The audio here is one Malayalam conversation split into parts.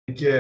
എനിക്ക്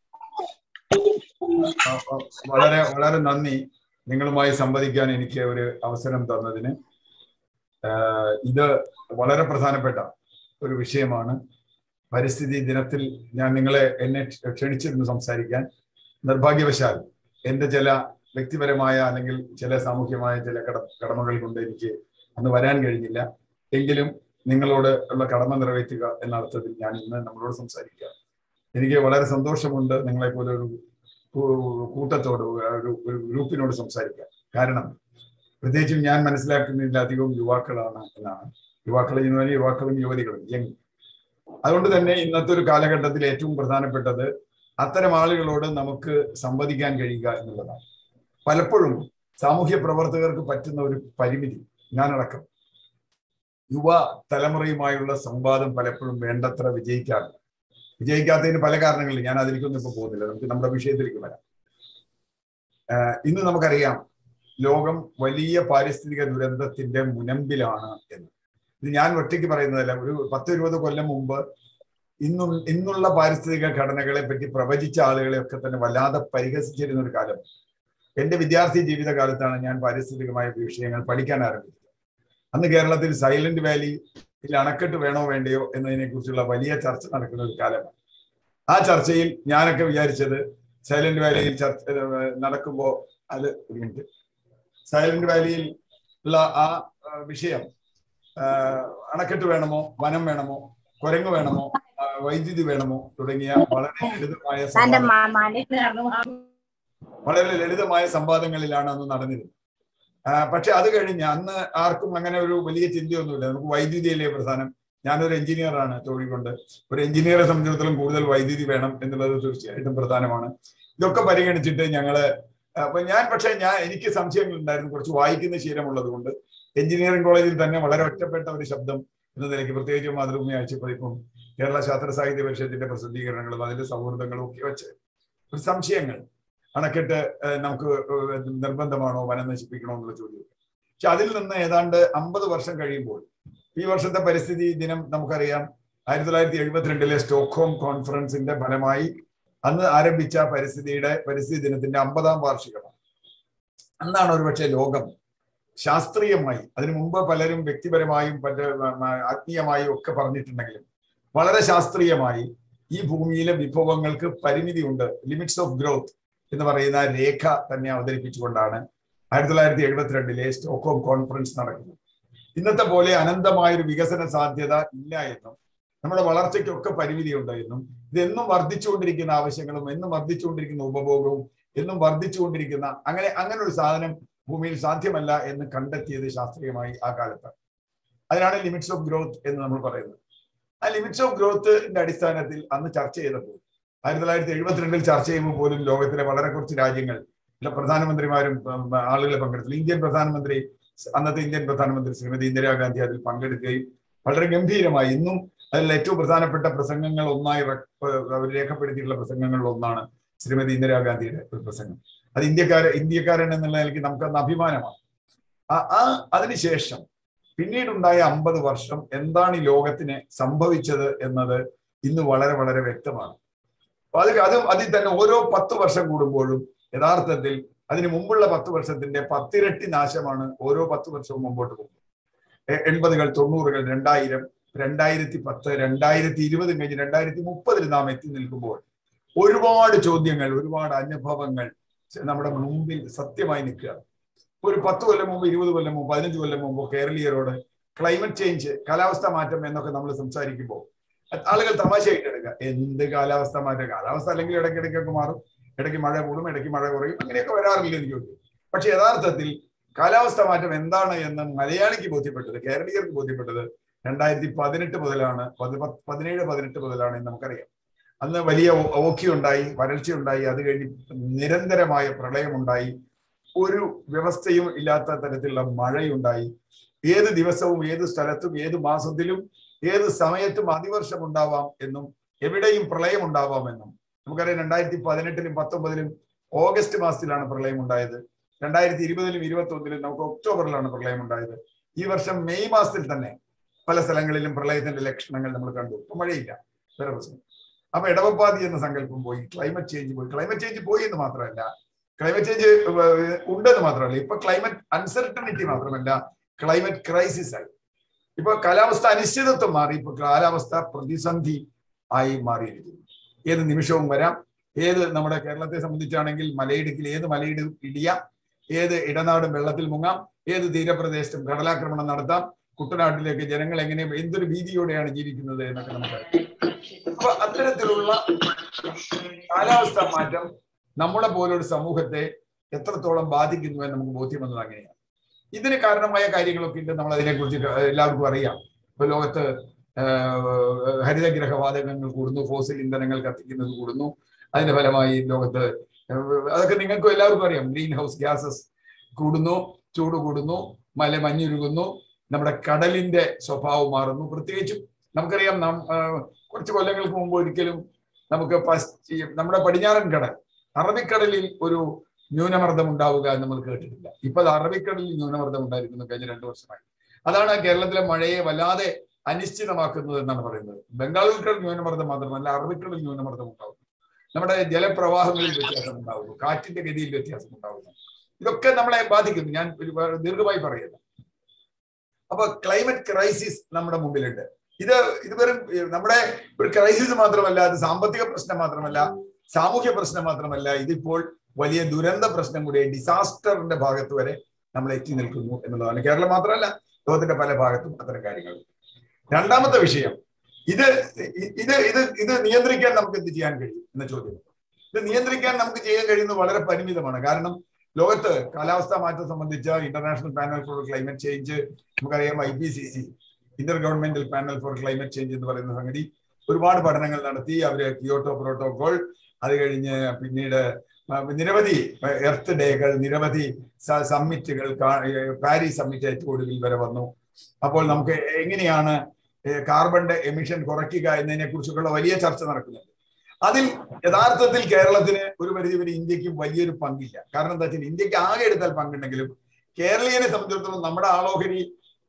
വളരെ വളരെ നന്ദി നിങ്ങളുമായി സംവദിക്കാൻ എനിക്ക് ഒരു അവസരം തന്നതിന് ഇത് വളരെ പ്രധാനപ്പെട്ട ഒരു വിഷയമാണ് പരിസ്ഥിതി ദിനത്തിൽ ഞാൻ നിങ്ങളെ എന്നെ ക്ഷണിച്ചിരുന്നു സംസാരിക്കാൻ നിർഭാഗ്യവശാൽ എൻ്റെ ചില വ്യക്തിപരമായ അല്ലെങ്കിൽ ചില സാമൂഹ്യമായ ചില കട കടമകൾ കൊണ്ട് എനിക്ക് അന്ന് വരാൻ കഴിഞ്ഞില്ല എങ്കിലും നിങ്ങളോട് ഉള്ള കടമ നിറവേറ്റുക എന്ന അർത്ഥത്തിൽ ഞാൻ ഇന്ന് നമ്മളോട് സംസാരിക്കുക എനിക്ക് വളരെ സന്തോഷമുണ്ട് നിങ്ങളെ പോലെ ഒരു കൂട്ടത്തോട് ഒരു ഒരു ഗ്രൂപ്പിനോട് സംസാരിക്കാൻ കാരണം പ്രത്യേകിച്ചും ഞാൻ മനസ്സിലാക്കുന്നതിൽ അധികവും യുവാക്കളാണ് എന്നാണ് യുവാക്കൾ ഇന്ന് യുവാക്കളും യുവതികളും യങ് അതുകൊണ്ട് തന്നെ ഇന്നത്തെ ഒരു കാലഘട്ടത്തിൽ ഏറ്റവും പ്രധാനപ്പെട്ടത് അത്തരം ആളുകളോട് നമുക്ക് സംവദിക്കാൻ കഴിയുക എന്നുള്ളതാണ് പലപ്പോഴും സാമൂഹ്യ പ്രവർത്തകർക്ക് പറ്റുന്ന ഒരു പരിമിതി ഞാനടക്കം യുവ തലമുറയുമായുള്ള സംവാദം പലപ്പോഴും വേണ്ടത്ര വിജയിക്കാറില്ല വിജയിക്കാത്തതിന് പല കാരണങ്ങളിൽ ഞാൻ അതിലേക്കൊന്നും ഇപ്പൊ പോകുന്നില്ല നമുക്ക് നമ്മുടെ വിഷയത്തിലേക്ക് വരാം ഇന്ന് നമുക്കറിയാം ലോകം വലിയ പാരിസ്ഥിതിക ദുരന്തത്തിന്റെ മുനമ്പിലാണ് എന്ന് ഇത് ഞാൻ ഒറ്റയ്ക്ക് പറയുന്നതല്ല ഒരു പത്ത് ഇരുപത് കൊല്ലം മുമ്പ് ഇന്നും ഇന്നുള്ള പാരിസ്ഥിതിക ഘടനകളെ പറ്റി പ്രവചിച്ച ആളുകളെ ഒക്കെ തന്നെ വല്ലാതെ പരിഹസിച്ചിരുന്ന ഒരു കാലം എന്റെ വിദ്യാർത്ഥി ജീവിതകാലത്താണ് ഞാൻ പാരിസ്ഥിതികമായ വിഷയങ്ങൾ പഠിക്കാൻ ആരംഭിച്ചത് അന്ന് കേരളത്തിൽ സൈലന്റ് വാലിയിൽ അണക്കെട്ട് വേണോ വേണ്ടയോ എന്നതിനെ കുറിച്ചുള്ള വലിയ ചർച്ച നടക്കുന്ന ഒരു കാലമാണ് ആ ചർച്ചയിൽ ഞാനൊക്കെ വിചാരിച്ചത് സൈലന്റ് വാലിയിൽ ചർച്ച നടക്കുമ്പോൾ അത് ഒരു മിനിറ്റ് സൈലന്റ് വാലിയിൽ ഉള്ള ആ വിഷയം അണക്കെട്ട് വേണമോ വനം വേണമോ കുരങ്ങ് വേണമോ വൈദ്യുതി വേണമോ തുടങ്ങിയ വളരെ ലളിതമായ വളരെ ലളിതമായ സംവാദങ്ങളിലാണ് അന്ന് നടന്നിരുന്നത് പക്ഷെ അത് കഴിഞ്ഞ് അന്ന് ആർക്കും അങ്ങനെ ഒരു വലിയ ചിന്തയൊന്നുമില്ല നമുക്ക് വൈദ്യുതിയല്ലേ പ്രധാനം ഞാനൊരു എഞ്ചിനീയറാണ് തൊഴിൽ ഒരു എഞ്ചിനീയറെ സംബന്ധിച്ചിടത്തോളം കൂടുതൽ വൈദ്യുതി വേണം എന്നുള്ളത് തീർച്ചയായിട്ടും പ്രധാനമാണ് ഇതൊക്കെ പരിഗണിച്ചിട്ട് ഞങ്ങള് അപ്പൊ ഞാൻ പക്ഷെ ഞാൻ എനിക്ക് സംശയങ്ങൾ ഉണ്ടായിരുന്നു കുറച്ച് വായിക്കുന്ന ശീലമുള്ളത് കൊണ്ട് എഞ്ചിനീയറിംഗ് കോളേജിൽ തന്നെ വളരെ ഒറ്റപ്പെട്ട ഒരു ശബ്ദം എന്ന നിലയ്ക്ക് പ്രത്യേകിച്ച് മാതൃഭൂമി ആഴ്ചപ്പതിപ്പും കേരള ശാസ്ത്ര സാഹിത്യ പരിഷത്തിന്റെ പ്രസിദ്ധീകരണങ്ങളും അതിന്റെ സൗഹൃദങ്ങളും ഒക്കെ വെച്ച് ഒരു സംശയങ്ങൾ അണക്കെട്ട് നമുക്ക് നിർബന്ധമാണോ വനം നശിപ്പിക്കണോ എന്നുള്ള ചോദ്യം പക്ഷെ അതിൽ നിന്ന് ഏതാണ്ട് അമ്പത് വർഷം കഴിയുമ്പോൾ ഈ വർഷത്തെ പരിസ്ഥിതി ദിനം നമുക്കറിയാം ആയിരത്തി തൊള്ളായിരത്തി എഴുപത്തിരണ്ടിലെ സ്റ്റോക്ക്ഹോം കോൺഫറൻസിന്റെ ഫലമായി അന്ന് ആരംഭിച്ച പരിസ്ഥിതിയുടെ പരിസ്ഥിതി ദിനത്തിന്റെ അമ്പതാം വാർഷികമാണ് അന്നാണ് ഒരുപക്ഷെ ലോകം ശാസ്ത്രീയമായി അതിനു മുമ്പ് പലരും വ്യക്തിപരമായും പല ആത്മീയമായും ഒക്കെ പറഞ്ഞിട്ടുണ്ടെങ്കിലും വളരെ ശാസ്ത്രീയമായി ഈ ഭൂമിയിലെ വിഭവങ്ങൾക്ക് പരിമിതിയുണ്ട് ലിമിറ്റ്സ് ഓഫ് ഗ്രോത്ത് എന്ന് പറയുന്ന രേഖ തന്നെ അവതരിപ്പിച്ചുകൊണ്ടാണ് ആയിരത്തി തൊള്ളായിരത്തി എഴുപത്തിരണ്ടിലെ സ്റ്റോക്ക്ഹോം കോൺഫറൻസ് നടക്കുന്നത് ഇന്നത്തെ പോലെ അനന്തമായ ഒരു വികസന സാധ്യത ഇല്ല എന്നും നമ്മുടെ വളർച്ചയ്ക്കൊക്കെ പരിമിതിയുണ്ട് എന്നും ഇതെന്നും വർദ്ധിച്ചുകൊണ്ടിരിക്കുന്ന ആവശ്യങ്ങളും എന്നും വർദ്ധിച്ചുകൊണ്ടിരിക്കുന്ന ഉപഭോഗവും എന്നും വർദ്ധിച്ചുകൊണ്ടിരിക്കുന്ന അങ്ങനെ അങ്ങനെ ഒരു സാധനം ഭൂമിയിൽ സാധ്യമല്ല എന്ന് കണ്ടെത്തിയത് ശാസ്ത്രീയമായി ആ കാലത്ത് അതിനാണ് ലിമിറ്റ്സ് ഓഫ് ഗ്രോത്ത് എന്ന് നമ്മൾ പറയുന്നത് ആ ലിമിറ്റ്സ് ഓഫ് ഗ്രോത്തിന്റെ അടിസ്ഥാനത്തിൽ അന്ന് ചർച്ച ചെയ്തപ്പോൾ ആയിരത്തി തൊള്ളായിരത്തി എഴുപത്തിരണ്ടിൽ ചർച്ച ചെയ്യുമ്പോൾ പോലും ലോകത്തിലെ വളരെ കുറച്ച് രാജ്യങ്ങൾ പ്രധാനമന്ത്രിമാരും ആളുകളെ പങ്കെടുത്തു ഇന്ത്യൻ പ്രധാനമന്ത്രി അന്നത്തെ ഇന്ത്യൻ പ്രധാനമന്ത്രി ശ്രീമതി ഇന്ദിരാഗാന്ധി അതിൽ പങ്കെടുക്കുകയും വളരെ ഗംഭീരമായി ഇന്നും അതിൽ ഏറ്റവും പ്രധാനപ്പെട്ട പ്രസംഗങ്ങൾ ഒന്നായി അവർ രേഖപ്പെടുത്തിയിട്ടുള്ള പ്രസംഗങ്ങളിൽ ഒന്നാണ് ശ്രീമതി ഇന്ദിരാഗാന്ധിയുടെ ഒരു പ്രസംഗം അത് ഇന്ത്യക്കാരെ ഇന്ത്യക്കാരൻ എന്നുള്ള നിലയ്ക്ക് നമുക്ക് അന്ന് അഭിമാനമാണ് ആ അതിനുശേഷം പിന്നീടുണ്ടായ അമ്പത് വർഷം എന്താണ് ഈ ലോകത്തിന് സംഭവിച്ചത് എന്നത് ഇന്ന് വളരെ വളരെ വ്യക്തമാണ് അപ്പൊ അത് അത് അതിൽ തന്നെ ഓരോ പത്ത് വർഷം കൂടുമ്പോഴും യഥാർത്ഥത്തിൽ അതിന് മുമ്പുള്ള പത്ത് വർഷത്തിന്റെ പത്തിരട്ടി നാശമാണ് ഓരോ പത്ത് വർഷവും മുമ്പോട്ട് പോകുന്നത് എൺപതുകൾ തൊണ്ണൂറുകൾ രണ്ടായിരം രണ്ടായിരത്തി പത്ത് രണ്ടായിരത്തി ഇരുപത് കഴിഞ്ഞ് രണ്ടായിരത്തി മുപ്പതിൽ നാം എത്തി നിൽക്കുമ്പോൾ ഒരുപാട് ചോദ്യങ്ങൾ ഒരുപാട് അനുഭവങ്ങൾ നമ്മുടെ മുമ്പിൽ സത്യമായി നിൽക്കുകയാണ് ഒരു പത്ത് കൊല്ലം മുമ്പ് ഇരുപത് കൊല്ലം മുമ്പ് പതിനഞ്ച് കൊല്ലം മുമ്പ് കേരളീയരോട് ക്ലൈമറ്റ് ചേഞ്ച് കാലാവസ്ഥ മാറ്റം എന്നൊക്കെ നമ്മൾ സംസാരിക്കുമ്പോൾ ആളുകൾ തമാശയായിട്ട് എടുക്കുക എന്ത് കാലാവസ്ഥ മാറ്റം കാലാവസ്ഥ അല്ലെങ്കിൽ ഇടയ്ക്കിടയ്ക്കൊക്കെ മാറും ഇടയ്ക്ക് മഴ കൂടും ഇടയ്ക്ക് മഴ കുറയും അങ്ങനെയൊക്കെ വരാറില്ല എനിക്ക് തോന്നുന്നു പക്ഷെ യഥാർത്ഥത്തിൽ കാലാവസ്ഥ മാറ്റം എന്താണ് എന്ന് മലയാളിക്ക് ബോധ്യപ്പെട്ടത് കേരളീയർക്ക് ബോധ്യപ്പെട്ടത് രണ്ടായിരത്തി പതിനെട്ട് മുതലാണ് പതിനേഴ് പതിനെട്ട് മുതലാണ് എന്ന് നമുക്കറിയാം അന്ന് വലിയ ഓക്കി ഉണ്ടായി വരൾച്ച ഉണ്ടായി അത് കഴിഞ്ഞ് നിരന്തരമായ പ്രളയമുണ്ടായി ഒരു വ്യവസ്ഥയും ഇല്ലാത്ത തരത്തിലുള്ള മഴയുണ്ടായി ഏത് ദിവസവും ഏത് സ്ഥലത്തും ഏത് മാസത്തിലും ഏത് സമയത്തും അതിവർഷം ഉണ്ടാവാം എന്നും എവിടെയും പ്രളയം ഉണ്ടാവാമെന്നും നമുക്കറിയാം രണ്ടായിരത്തി പതിനെട്ടിലും പത്തൊമ്പതിലും ഓഗസ്റ്റ് മാസത്തിലാണ് പ്രളയം ഉണ്ടായത് രണ്ടായിരത്തി ഇരുപതിലും ഇരുപത്തി ഒന്നിലും നമുക്ക് ഒക്ടോബറിലാണ് പ്രളയം ഉണ്ടായത് ഈ വർഷം മെയ് മാസത്തിൽ തന്നെ പല സ്ഥലങ്ങളിലും പ്രളയത്തിന്റെ ലക്ഷണങ്ങൾ നമ്മൾ കണ്ടു ഇപ്പൊ മഴയില്ല വേറെ പ്രശ്നം അപ്പൊ ഇടവപ്പാതി എന്ന സങ്കല്പം പോയി ക്ലൈമറ്റ് ചേഞ്ച് പോയി ക്ലൈമറ്റ് ചേഞ്ച് പോയി എന്ന് മാത്രമല്ല ക്ലൈമറ്റ് ചേഞ്ച് ഉണ്ടെന്ന് മാത്രമല്ല ഇപ്പൊ ക്ലൈമറ്റ് അൺസർട്ടനിറ്റി മാത്രമല്ല ക്ലൈമറ്റ് ക്രൈസിസ് ആയി ഇപ്പൊ കാലാവസ്ഥ അനിശ്ചിതത്വം മാറി ഇപ്പൊ കാലാവസ്ഥ പ്രതിസന്ധി ആയി മാറിയിരിക്കുന്നു ഏത് നിമിഷവും വരാം ഏത് നമ്മുടെ കേരളത്തെ സംബന്ധിച്ചാണെങ്കിൽ മലയിടുക്കിൽ ഏത് മലയിട് ഇടിയാം ഏത് ഇടനാടും വെള്ളത്തിൽ മുങ്ങാം ഏത് തീരപ്രദേശത്തും കടലാക്രമണം നടത്താം കുട്ടനാട്ടിലേക്ക് ജനങ്ങൾ എങ്ങനെ എന്തൊരു ഭീതിയോടെയാണ് ജീവിക്കുന്നത് എന്നൊക്കെ നമുക്കറിയാം അപ്പൊ അത്തരത്തിലുള്ള കാലാവസ്ഥാ മാറ്റം നമ്മളെ പോലൊരു സമൂഹത്തെ എത്രത്തോളം ബാധിക്കുന്നു എന്ന് നമുക്ക് ബോധ്യം വന്നത് അങ്ങനെയാണ് ഇതിന് കാരണമായ കാര്യങ്ങളൊക്കെ ഉണ്ട് നമ്മൾ അതിനെക്കുറിച്ച് എല്ലാവർക്കും അറിയാം ഇപ്പൊ ലോകത്ത് ഹരിതഗ്രഹവാതകങ്ങൾ കൂടുന്നു ഫോസിൽ ഇന്ധനങ്ങൾ കത്തിക്കുന്നത് കൂടുന്നു അതിന്റെ ഫലമായി ലോകത്ത് അതൊക്കെ നിങ്ങൾക്കും എല്ലാവർക്കും അറിയാം ഗ്രീൻ ഹൗസ് ഗ്യാസസ് കൂടുന്നു ചൂട് കൂടുന്നു മല മഞ്ഞുരുകുന്നു നമ്മുടെ കടലിന്റെ സ്വഭാവം മാറുന്നു പ്രത്യേകിച്ചും നമുക്കറിയാം നാം കുറച്ച് കൊല്ലങ്ങൾക്ക് മുമ്പ് ഒരിക്കലും നമുക്ക് നമ്മുടെ പടിഞ്ഞാറൻ കടൽ അറബിക്കടലിൽ ഒരു ന്യൂനമർദ്ദം ഉണ്ടാവുക എന്ന് നമ്മൾ കേട്ടിട്ടില്ല ഇപ്പൊ അത് അറബിക്കടലിൽ ന്യൂനമർദ്ദം ഉണ്ടായിരിക്കുന്നു കഴിഞ്ഞ രണ്ടു വർഷമായി അതാണ് കേരളത്തിലെ മഴയെ വല്ലാതെ അനിശ്ചിതമാക്കുന്നത് എന്നാണ് പറയുന്നത് ബംഗാൾ ഉൾക്കടൽ ന്യൂനമർദ്ദം മാത്രമല്ല അറബിക്കടൽ ന്യൂനമർദ്ദം ഉണ്ടാവുന്നു നമ്മുടെ ജലപ്രവാഹങ്ങളിൽ വ്യത്യാസം ഉണ്ടാവുന്നു കാറ്റിന്റെ ഗതിയിൽ വ്യത്യാസം ഉണ്ടാവുന്നു ഇതൊക്കെ നമ്മളെ ബാധിക്കുന്നു ഞാൻ ദീർഘമായി പറയുന്നത് അപ്പൊ ക്ലൈമറ്റ് ക്രൈസിസ് നമ്മുടെ മുമ്പിലുണ്ട് ഇത് ഇത് വെറും നമ്മുടെ ഒരു ക്രൈസിസ് മാത്രമല്ല അത് സാമ്പത്തിക പ്രശ്നം മാത്രമല്ല സാമൂഹ്യ പ്രശ്നം മാത്രമല്ല ഇതിപ്പോൾ വലിയ ദുരന്ത പ്രശ്നം കൂടി ഡിസാസ്റ്ററിന്റെ ഭാഗത്ത് വരെ നമ്മൾ എത്തി നിൽക്കുന്നു എന്നുള്ളതാണ് കേരളം മാത്രമല്ല ലോകത്തിന്റെ പല ഭാഗത്തും അത്തരം കാര്യങ്ങൾ രണ്ടാമത്തെ വിഷയം ഇത് ഇത് ഇത് ഇത് നിയന്ത്രിക്കാൻ നമുക്ക് എന്ത് ചെയ്യാൻ കഴിയും എന്ന ചോദ്യം ഇത് നിയന്ത്രിക്കാൻ നമുക്ക് ചെയ്യാൻ കഴിയുന്നത് വളരെ പരിമിതമാണ് കാരണം ലോകത്ത് കാലാവസ്ഥാ മാറ്റം സംബന്ധിച്ച international panel for climate change നമുക്കറിയാം I P C C intergovernmental panel for climate change എന്ന് പറയുന്ന സംഗതി ഒരുപാട് പഠനങ്ങൾ നടത്തി അവര് കിയോട്ടോ പ്രോട്ടോകോൾ അത് കഴിഞ്ഞ് പിന്നീട് നിരവധി എർത്ത് ഡേകൾ നിരവധി സമ്മിറ്റുകൾ പാരീസ് സമ്മിറ്റ് ഏറ്റവും ഒടുവിൽ വരെ വന്നു അപ്പോൾ നമുക്ക് എങ്ങനെയാണ് കാർബണിന്റെ എമിഷൻ കുറയ്ക്കുക എന്നതിനെ കുറിച്ചൊക്കെയുള്ള വലിയ ചർച്ച നടക്കുന്നുണ്ട് അതിൽ യഥാർത്ഥത്തിൽ കേരളത്തിന് ഒരു പരിധിവരെ ഇന്ത്യക്കും വലിയൊരു പങ്കില്ല കാരണം എന്താ വെച്ചാൽ ഇന്ത്യക്ക് ആകെ എടുത്താൽ പങ്കുണ്ടെങ്കിലും കേരളീയനെ സംബന്ധിച്ചിടത്തോളം നമ്മുടെ ആളോഹരി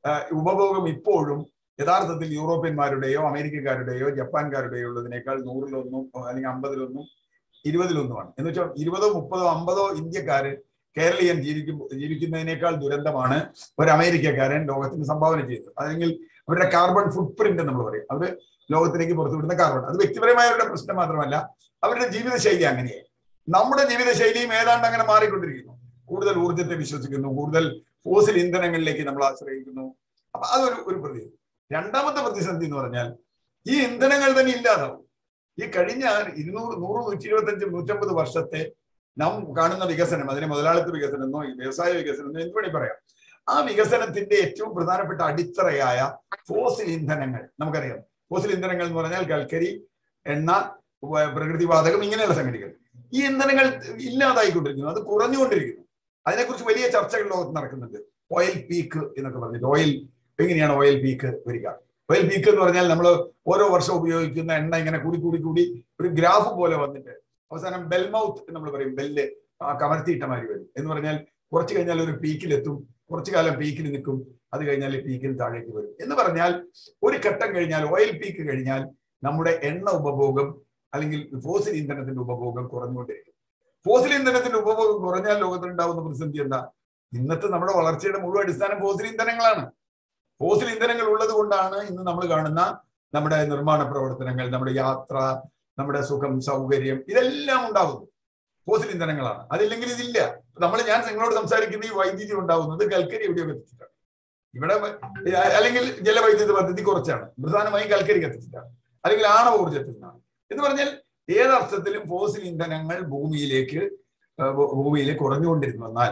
ഉപഭോഗം ഇപ്പോഴും യഥാർത്ഥത്തിൽ യൂറോപ്യന്മാരുടെയോ അമേരിക്കക്കാരുടെയോ ജപ്പാൻകാരുടെയോ ഉള്ളതിനേക്കാൾ നൂറിലൊന്നും അല്ലെങ്കിൽ അമ്പതിലൊന്നും ഇരുപതിലൊന്നുമാണ് എന്ന് വെച്ചാൽ ഇരുപതോ മുപ്പതോ അമ്പതോ ഇന്ത്യക്കാര് കേരളീയൻ ജീവിക്കും ജീവിക്കുന്നതിനേക്കാൾ ദുരന്തമാണ് ഒരു അമേരിക്കക്കാരൻ ലോകത്തിന് സംഭാവന ചെയ്തത് അല്ലെങ്കിൽ അവരുടെ കാർബൺ ഫുട് പ്രിന്റ് നമ്മൾ പറയും അവര് ലോകത്തിലേക്ക് പുറത്തുവിടുന്ന കാർബൺ അത് വ്യക്തിപരമായ അവരുടെ പ്രശ്നം മാത്രമല്ല അവരുടെ ജീവിതശൈലി അങ്ങനെയായി നമ്മുടെ ജീവിതശൈലിയും ഏതാണ്ട് അങ്ങനെ മാറിക്കൊണ്ടിരിക്കുന്നു കൂടുതൽ ഊർജത്തെ വിശ്വസിക്കുന്നു കൂടുതൽ ഫോസിൽ ഇന്ധനങ്ങളിലേക്ക് നമ്മൾ ആശ്രയിക്കുന്നു അപ്പൊ അതൊരു ഒരു പ്രതിസന്ധി രണ്ടാമത്തെ പ്രതിസന്ധി എന്ന് പറഞ്ഞാൽ ഈ ഇന്ധനങ്ങൾ തന്നെ ഇല്ലാതാവും ഈ കഴിഞ്ഞ ഇരുന്നൂറ് നൂറ് നൂറ്റി ഇരുപത്തി അഞ്ച് നൂറ്റമ്പത് വർഷത്തെ നാം കാണുന്ന വികസനം അതിനെ മുതലാളിത്ത വികസനം എന്നോ വ്യവസായ വികസനം എന്നോ എന്ത് വേണി പറയാം ആ വികസനത്തിന്റെ ഏറ്റവും പ്രധാനപ്പെട്ട അടിത്തറയായ ഫോസിൽ ഇന്ധനങ്ങൾ നമുക്കറിയാം ഫോസിൽ ഇന്ധനങ്ങൾ എന്ന് പറഞ്ഞാൽ കൽക്കരി എണ്ണ പ്രകൃതിവാതകം ഇങ്ങനെയുള്ള സംഗതികൾ ഈ ഇന്ധനങ്ങൾ ഇല്ലാതായിക്കൊണ്ടിരിക്കുന്നു അത് കുറഞ്ഞുകൊണ്ടിരിക്കുന്നു അതിനെക്കുറിച്ച് വലിയ ചർച്ചകൾ ലോകത്ത് നടക്കുന്നുണ്ട് ഓയിൽ പീക്ക് എന്നൊക്കെ പറഞ്ഞിട്ട് ഓയിൽ എങ്ങനെയാണ് ഓയിൽ പീക്ക് വരിക ഓയിൽ പീക്ക് എന്ന് പറഞ്ഞാൽ നമ്മൾ ഓരോ വർഷം ഉപയോഗിക്കുന്ന എണ്ണ ഇങ്ങനെ കൂടി കൂടി കൂടി ഒരു ഗ്രാഫ് പോലെ വന്നിട്ട് അവസാനം ബെൽമൗത്ത് നമ്മൾ പറയും ബെല്ല് കമർത്തിയിട്ട മാതിരി വരും എന്ന് പറഞ്ഞാൽ കുറച്ച് കഴിഞ്ഞാൽ ഒരു പീക്കിലെത്തും കുറച്ചു കാലം പീക്കിൽ നിൽക്കും അത് കഴിഞ്ഞാൽ പീക്കിൽ താഴേക്ക് വരും എന്ന് പറഞ്ഞാൽ ഒരു ഘട്ടം കഴിഞ്ഞാൽ ഓയിൽ പീക്ക് കഴിഞ്ഞാൽ നമ്മുടെ എണ്ണ ഉപഭോഗം അല്ലെങ്കിൽ ഫോസിൽ ഇന്ധനത്തിന്റെ ഉപഭോഗം കുറഞ്ഞുകൊണ്ടിരിക്കും ഫോസിൽ ഇന്ധനത്തിന്റെ ഉപഭോഗം കുറഞ്ഞാൽ ലോകത്തുണ്ടാവുന്ന പ്രതിസന്ധി എന്താ ഇന്നത്തെ നമ്മുടെ വളർച്ചയുടെ മുഴുവൻ അടിസ്ഥാനം ഫോസിൽ ഇന്ധനങ്ങളാണ് ഫോസിൽ ഇന്ധനങ്ങൾ ഉള്ളത് കൊണ്ടാണ് ഇന്ന് നമ്മൾ കാണുന്ന നമ്മുടെ നിർമ്മാണ പ്രവർത്തനങ്ങൾ നമ്മുടെ യാത്ര നമ്മുടെ സുഖം സൗകര്യം ഇതെല്ലാം ഉണ്ടാകുന്നു ഫോസിൽ ഇന്ധനങ്ങളാണ് അതില്ലെങ്കിൽ ഇതില്ല നമ്മൾ ഞാൻ നിങ്ങളോട് സംസാരിക്കുന്ന ഈ വൈദ്യുതി ഉണ്ടാകുന്നത് കൽക്കരി എവിടെയോ കത്തിച്ചിട്ടാണ് ഇവിടെ അല്ലെങ്കിൽ ജലവൈദ്യുത പദ്ധതി കുറച്ചാണ് പ്രധാനമായും കൽക്കരി കത്തിച്ചിട്ടാണ് അല്ലെങ്കിൽ ആണവ ഊർജത്തിൽ നിന്നാണ് എന്ന് പറഞ്ഞാൽ ഏതർത്ഥത്തിലും ഫോസിൽ ഇന്ധനങ്ങൾ ഭൂമിയിലേക്ക് ഭൂമിയിൽ കുറഞ്ഞുകൊണ്ടിരുന്നു എന്നാൽ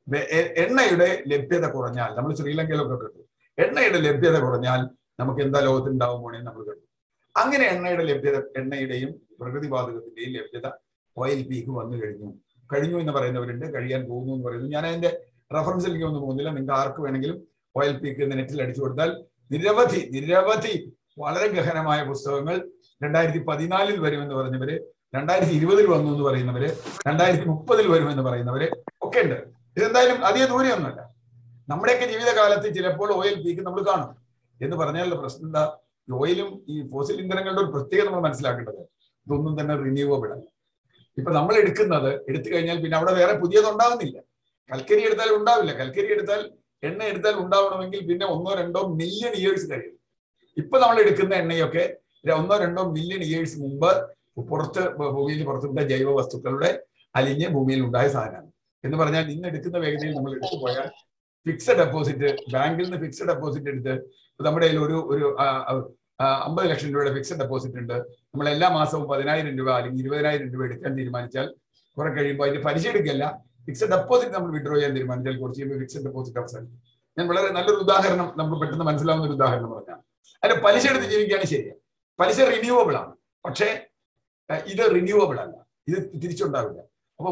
എണ്ണയുടെ ലഭ്യത കുറഞ്ഞാൽ നമ്മൾ ശ്രീലങ്കയിലൊക്കെ കണ്ടു എണ്ണയുടെ ലഭ്യത കുറഞ്ഞാൽ നമുക്ക് എന്താ ലോകത്തുണ്ടാവും പോണേ നമ്മൾ കണ്ടു അങ്ങനെ എണ്ണയുടെ ലഭ്യത എണ്ണയുടെയും പ്രകൃതിവാതകത്തിന്റെയും ലഭ്യത ഓയിൽ പീക്ക് വന്നു കഴിഞ്ഞു കഴിഞ്ഞു എന്ന് പറയുന്നവരുണ്ട് കഴിയാൻ പോകുന്നു എന്ന് പറയുന്നു ഞാൻ അതിന്റെ റെഫറൻസിലേക്ക് ഒന്നും പോകുന്നില്ല നിങ്ങൾക്ക് ആർക്ക് വേണമെങ്കിലും ഓയിൽ പീക്ക് എന്ന് നെറ്റിൽ അടിച്ചു കൊടുത്താൽ നിരവധി നിരവധി വളരെ ഗഹനമായ പുസ്തകങ്ങൾ രണ്ടായിരത്തി പതിനാലിൽ വരുമെന്ന് പറഞ്ഞവര് രണ്ടായിരത്തി ഇരുപതിൽ വന്നു എന്ന് പറയുന്നവര് രണ്ടായിരത്തി മുപ്പതിൽ വരുമെന്ന് പറയുന്നവര് ഒക്കെ ഉണ്ട് ഇതെന്തായാലും അധിക ദൂരെയൊന്നുമല്ല നമ്മുടെയൊക്കെ ജീവിതകാലത്ത് ചിലപ്പോൾ ഓയിൽ പീക്ക് നമ്മൾ കാണും എന്ന് പറഞ്ഞാലുള്ള പ്രശ്നം എന്താ ഓയിലും ഈ ഫോസിൽ ഇന്ധനങ്ങളുടെ ഒരു പ്രത്യേകത നമ്മൾ മനസ്സിലാക്കേണ്ടത് ഇതൊന്നും തന്നെ റിന്യൂവബിൾ അല്ല ഇപ്പൊ നമ്മൾ എടുക്കുന്നത് എടുത്തു കഴിഞ്ഞാൽ പിന്നെ അവിടെ വേറെ പുതിയത് ഉണ്ടാവുന്നില്ല കൽക്കരി എടുത്താൽ ഉണ്ടാവില്ല കൽക്കരി എടുത്താൽ എണ്ണ എടുത്താൽ ഉണ്ടാവണമെങ്കിൽ പിന്നെ ഒന്നോ രണ്ടോ മില്യൺ ഇയേഴ്സ് കഴിയും ഇപ്പൊ നമ്മൾ എടുക്കുന്ന എണ്ണയൊക്കെ ഒന്നോ രണ്ടോ മില്യൺ ഇയേഴ്സ് മുമ്പ് പുറത്ത് ഭൂമിയിൽ പുറത്തുവിട്ട ജൈവ വസ്തുക്കളുടെ അലിഞ്ഞ് ഭൂമിയിൽ ഉണ്ടായ സാധനമാണ് എന്ന് പറഞ്ഞാൽ ഇന്ന് എടുക്കുന്ന വേഗതയിൽ നമ്മൾ എടുത്തു പോയാൽ ഫിക്സഡ് ഡെപ്പോസിറ്റ് ബാങ്കിൽ നിന്ന് ഫിക്സഡ് ഡെപ്പോസിറ്റ് എടുത്ത് നമ്മുടെ കയ്യിൽ ഒരു ഒരു അമ്പത് ലക്ഷം രൂപയുടെ ഫിക്സഡ് ഡെപ്പോസിറ്റ് ഉണ്ട് നമ്മൾ എല്ലാ മാസവും പതിനായിരം രൂപ അല്ലെങ്കിൽ ഇരുപതിനായിരം രൂപ എടുക്കാൻ തീരുമാനിച്ചാൽ കുറെ കഴിയുമ്പോൾ അതിന്റെ പലിശ എടുക്കല്ല ഫിക്സഡ് ഡെപ്പോസിറ്റ് നമ്മൾ വിഡ്രോ ചെയ്യാൻ തീരുമാനിച്ചാൽ കുറച്ച് കഴിയുമ്പോൾ ഫിക്സഡ് ഡെപ്പോസിറ്റ് അവസാനിക്കും ഞാൻ വളരെ നല്ലൊരു ഉദാഹരണം നമുക്ക് പെട്ടെന്ന് മനസ്സിലാവുന്ന ഒരു ഉദാഹരണം പറഞ്ഞാൽ അതിന്റെ പലിശ എടുത്ത് ജീവിക്കുകയാണ് ശരിയാണ് പലിശ റിന്യൂവബിൾ ആണ് പക്ഷേ ഇത് റിന്യൂവബിൾ അല്ല ഇത് തിരിച്ചുണ്ടാവില്ല അപ്പം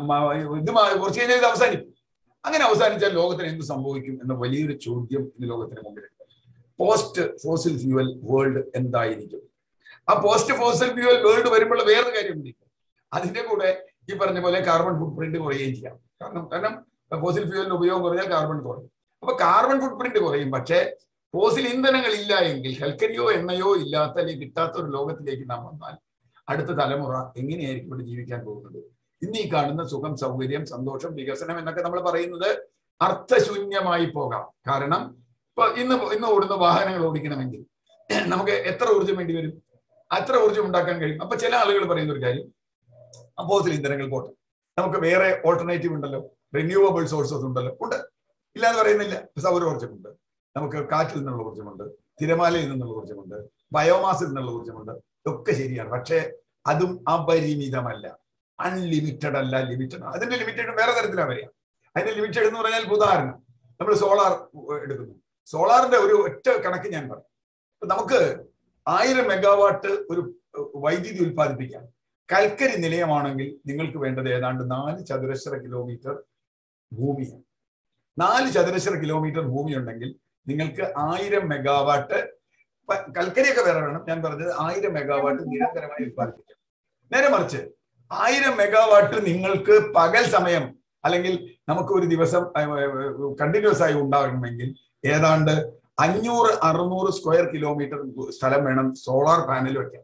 ഇത് കുറച്ച് കഴിഞ്ഞാൽ ഇത് അവസാനിക്കും അങ്ങനെ അവസാനിച്ചാൽ ലോകത്തിന് എന്ത് സംഭവിക്കും എന്ന വലിയൊരു ചോദ്യം ഇന്ന് ലോകത്തിന് മുമ്പിലുണ്ട് പോസ്റ്റ് ഫോസിൽ ഫ്യൂവൽ വേൾഡ് എന്തായിരിക്കും ആ പോസ്റ്റ് ഫോസിൽ ഫ്യൂവൽ വേൾഡ് വരുമ്പോൾ വേറൊരു കാര്യമുണ്ട് അതിന്റെ കൂടെ ഈ പറഞ്ഞ പോലെ കാർബൺ ഫുട് പ്രിന്റ് കുറയുകയും ചെയ്യാം കാരണം കാരണം ഫോസിൽ ഫ്യൂവലിന്റെ ഉപയോഗം കുറഞ്ഞാൽ കാർബൺ കുറയും അപ്പൊ കാർബൺ ഫുട് പ്രിന്റ് കുറയും പക്ഷേ ഫോസിൽ ഇന്ധനങ്ങൾ ഇല്ല എങ്കിൽ കൽക്കരിയോ എണ്ണയോ ഇല്ലാത്ത അല്ലെങ്കിൽ കിട്ടാത്ത ഒരു ലോകത്തിലേക്ക് നാം വന്നാൽ അടുത്ത തലമുറ എങ്ങനെയായിരിക്കും ഇവിടെ ജീവിക്കാൻ പോകുന്നത് ഇന്ന് ഈ കാണുന്ന സുഖം സൗകര്യം സന്തോഷം വികസനം എന്നൊക്കെ നമ്മൾ പറയുന്നത് അർത്ഥശൂന്യമായി പോകാം കാരണം ഇപ്പൊ ഇന്ന് ഇന്ന് ഓടുന്ന വാഹനങ്ങൾ ഓടിക്കണമെങ്കിൽ നമുക്ക് എത്ര ഊർജ്ജം വേണ്ടി വരും അത്ര ഊർജ്ജം ഉണ്ടാക്കാൻ കഴിയും അപ്പൊ ചില ആളുകൾ പറയുന്ന ഒരു കാര്യം അപ്പോസിൽ ഇന്ധനങ്ങൾ പോട്ടെ നമുക്ക് വേറെ ഓൾട്ടർനേറ്റീവ് ഉണ്ടല്ലോ റിന്യൂവബിൾ സോഴ്സസ് ഉണ്ടല്ലോ ഉണ്ട് ഇല്ലാന്ന് പറയുന്നില്ല സൗരോർജ്ജമുണ്ട് നമുക്ക് കാറ്റിൽ നിന്നുള്ള ഊർജ്ജമുണ്ട് തിരമാലയിൽ നിന്നുള്ള ഊർജ്ജമുണ്ട് ബയോമാസിൽ നിന്നുള്ള ഊർജ്ജമുണ്ട് ഇതൊക്കെ ശരിയാണ് പക്ഷേ അതും അപരിമിതമല്ല അൺലിമിറ്റഡ് അല്ല ലിമിറ്റഡ് അതിന്റെ ലിമിറ്റഡ് വേറെ തരത്തിലാണ് വരിക അതിന്റെ ലിമിറ്റഡ് എന്ന് പറഞ്ഞാൽ ഉദാഹരണം നമ്മൾ സോളാർ എടുക്കുന്നു സോളാറിന്റെ ഒരു ഒറ്റ കണക്ക് ഞാൻ പറയാം നമുക്ക് ആയിരം മെഗാവാട്ട് ഒരു വൈദ്യുതി ഉൽപ്പാദിപ്പിക്കാം കൽക്കരി നിലയമാണെങ്കിൽ നിങ്ങൾക്ക് വേണ്ടത് ഏതാണ്ട് നാല് ചതുരശ്ര കിലോമീറ്റർ ഭൂമിയാണ് നാല് ചതുരശ്ര കിലോമീറ്റർ ഭൂമി ഉണ്ടെങ്കിൽ നിങ്ങൾക്ക് ആയിരം മെഗാവാട്ട് കൽക്കരിയൊക്കെ വേറെ വേണം ഞാൻ പറഞ്ഞത് ആയിരം മെഗാവാട്ട് നിരന്തരമായി ഉത്പാദിപ്പിക്കാം നേരെ മറിച്ച് ആയിരം മെഗാവാട്ട് നിങ്ങൾക്ക് പകൽ സമയം അല്ലെങ്കിൽ നമുക്ക് ഒരു ദിവസം കണ്ടിന്യൂസ് ആയി ഉണ്ടാകണമെങ്കിൽ ഏതാണ്ട് അഞ്ഞൂറ് അറുന്നൂറ് സ്ക്വയർ കിലോമീറ്റർ സ്ഥലം വേണം സോളാർ പാനൽ വെക്കാൻ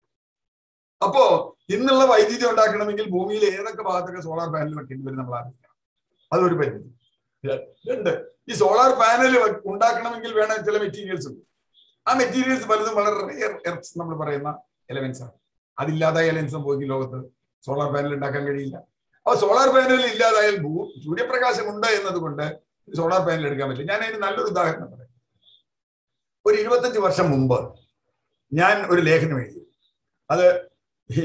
അപ്പോ ഇന്നുള്ള വൈദ്യുതി ഉണ്ടാക്കണമെങ്കിൽ ഭൂമിയിൽ ഏതൊക്കെ ഭാഗത്തൊക്കെ സോളാർ പാനൽ വെക്കേണ്ടി വരും നമ്മൾ അറിയിക്കണം അതൊരു പരിമിതി രണ്ട് ഈ സോളാർ പാനൽ ഉണ്ടാക്കണമെങ്കിൽ വേണം ചില മെറ്റീരിയൽസ് ഉണ്ട് ആ മെറ്റീരിയൽസ് പലതും വളരെ റെയർ എർത്ത് നമ്മൾ പറയുന്ന എലമെന്റ്സ് ആണ് അതില്ലാതായ എലമെന്റ്സ് സംഭവിക്കും ലോകത്ത് സോളാർ പാനൽ ഉണ്ടാക്കാൻ കഴിയില്ല അപ്പൊ സോളാർ പാനൽ ഇല്ലാതായാൽ ഭൂ സൂര്യപ്രകാശം ഉണ്ട് എന്നതുകൊണ്ട് സോളാർ പാനൽ എടുക്കാൻ പറ്റില്ല ഞാൻ അതിന് നല്ലൊരു ഉദാഹരണം പറയാം ഒരു ഇരുപത്തഞ്ച് വർഷം മുമ്പ് ഞാൻ ഒരു ലേഖനം എഴുതി അത് ഈ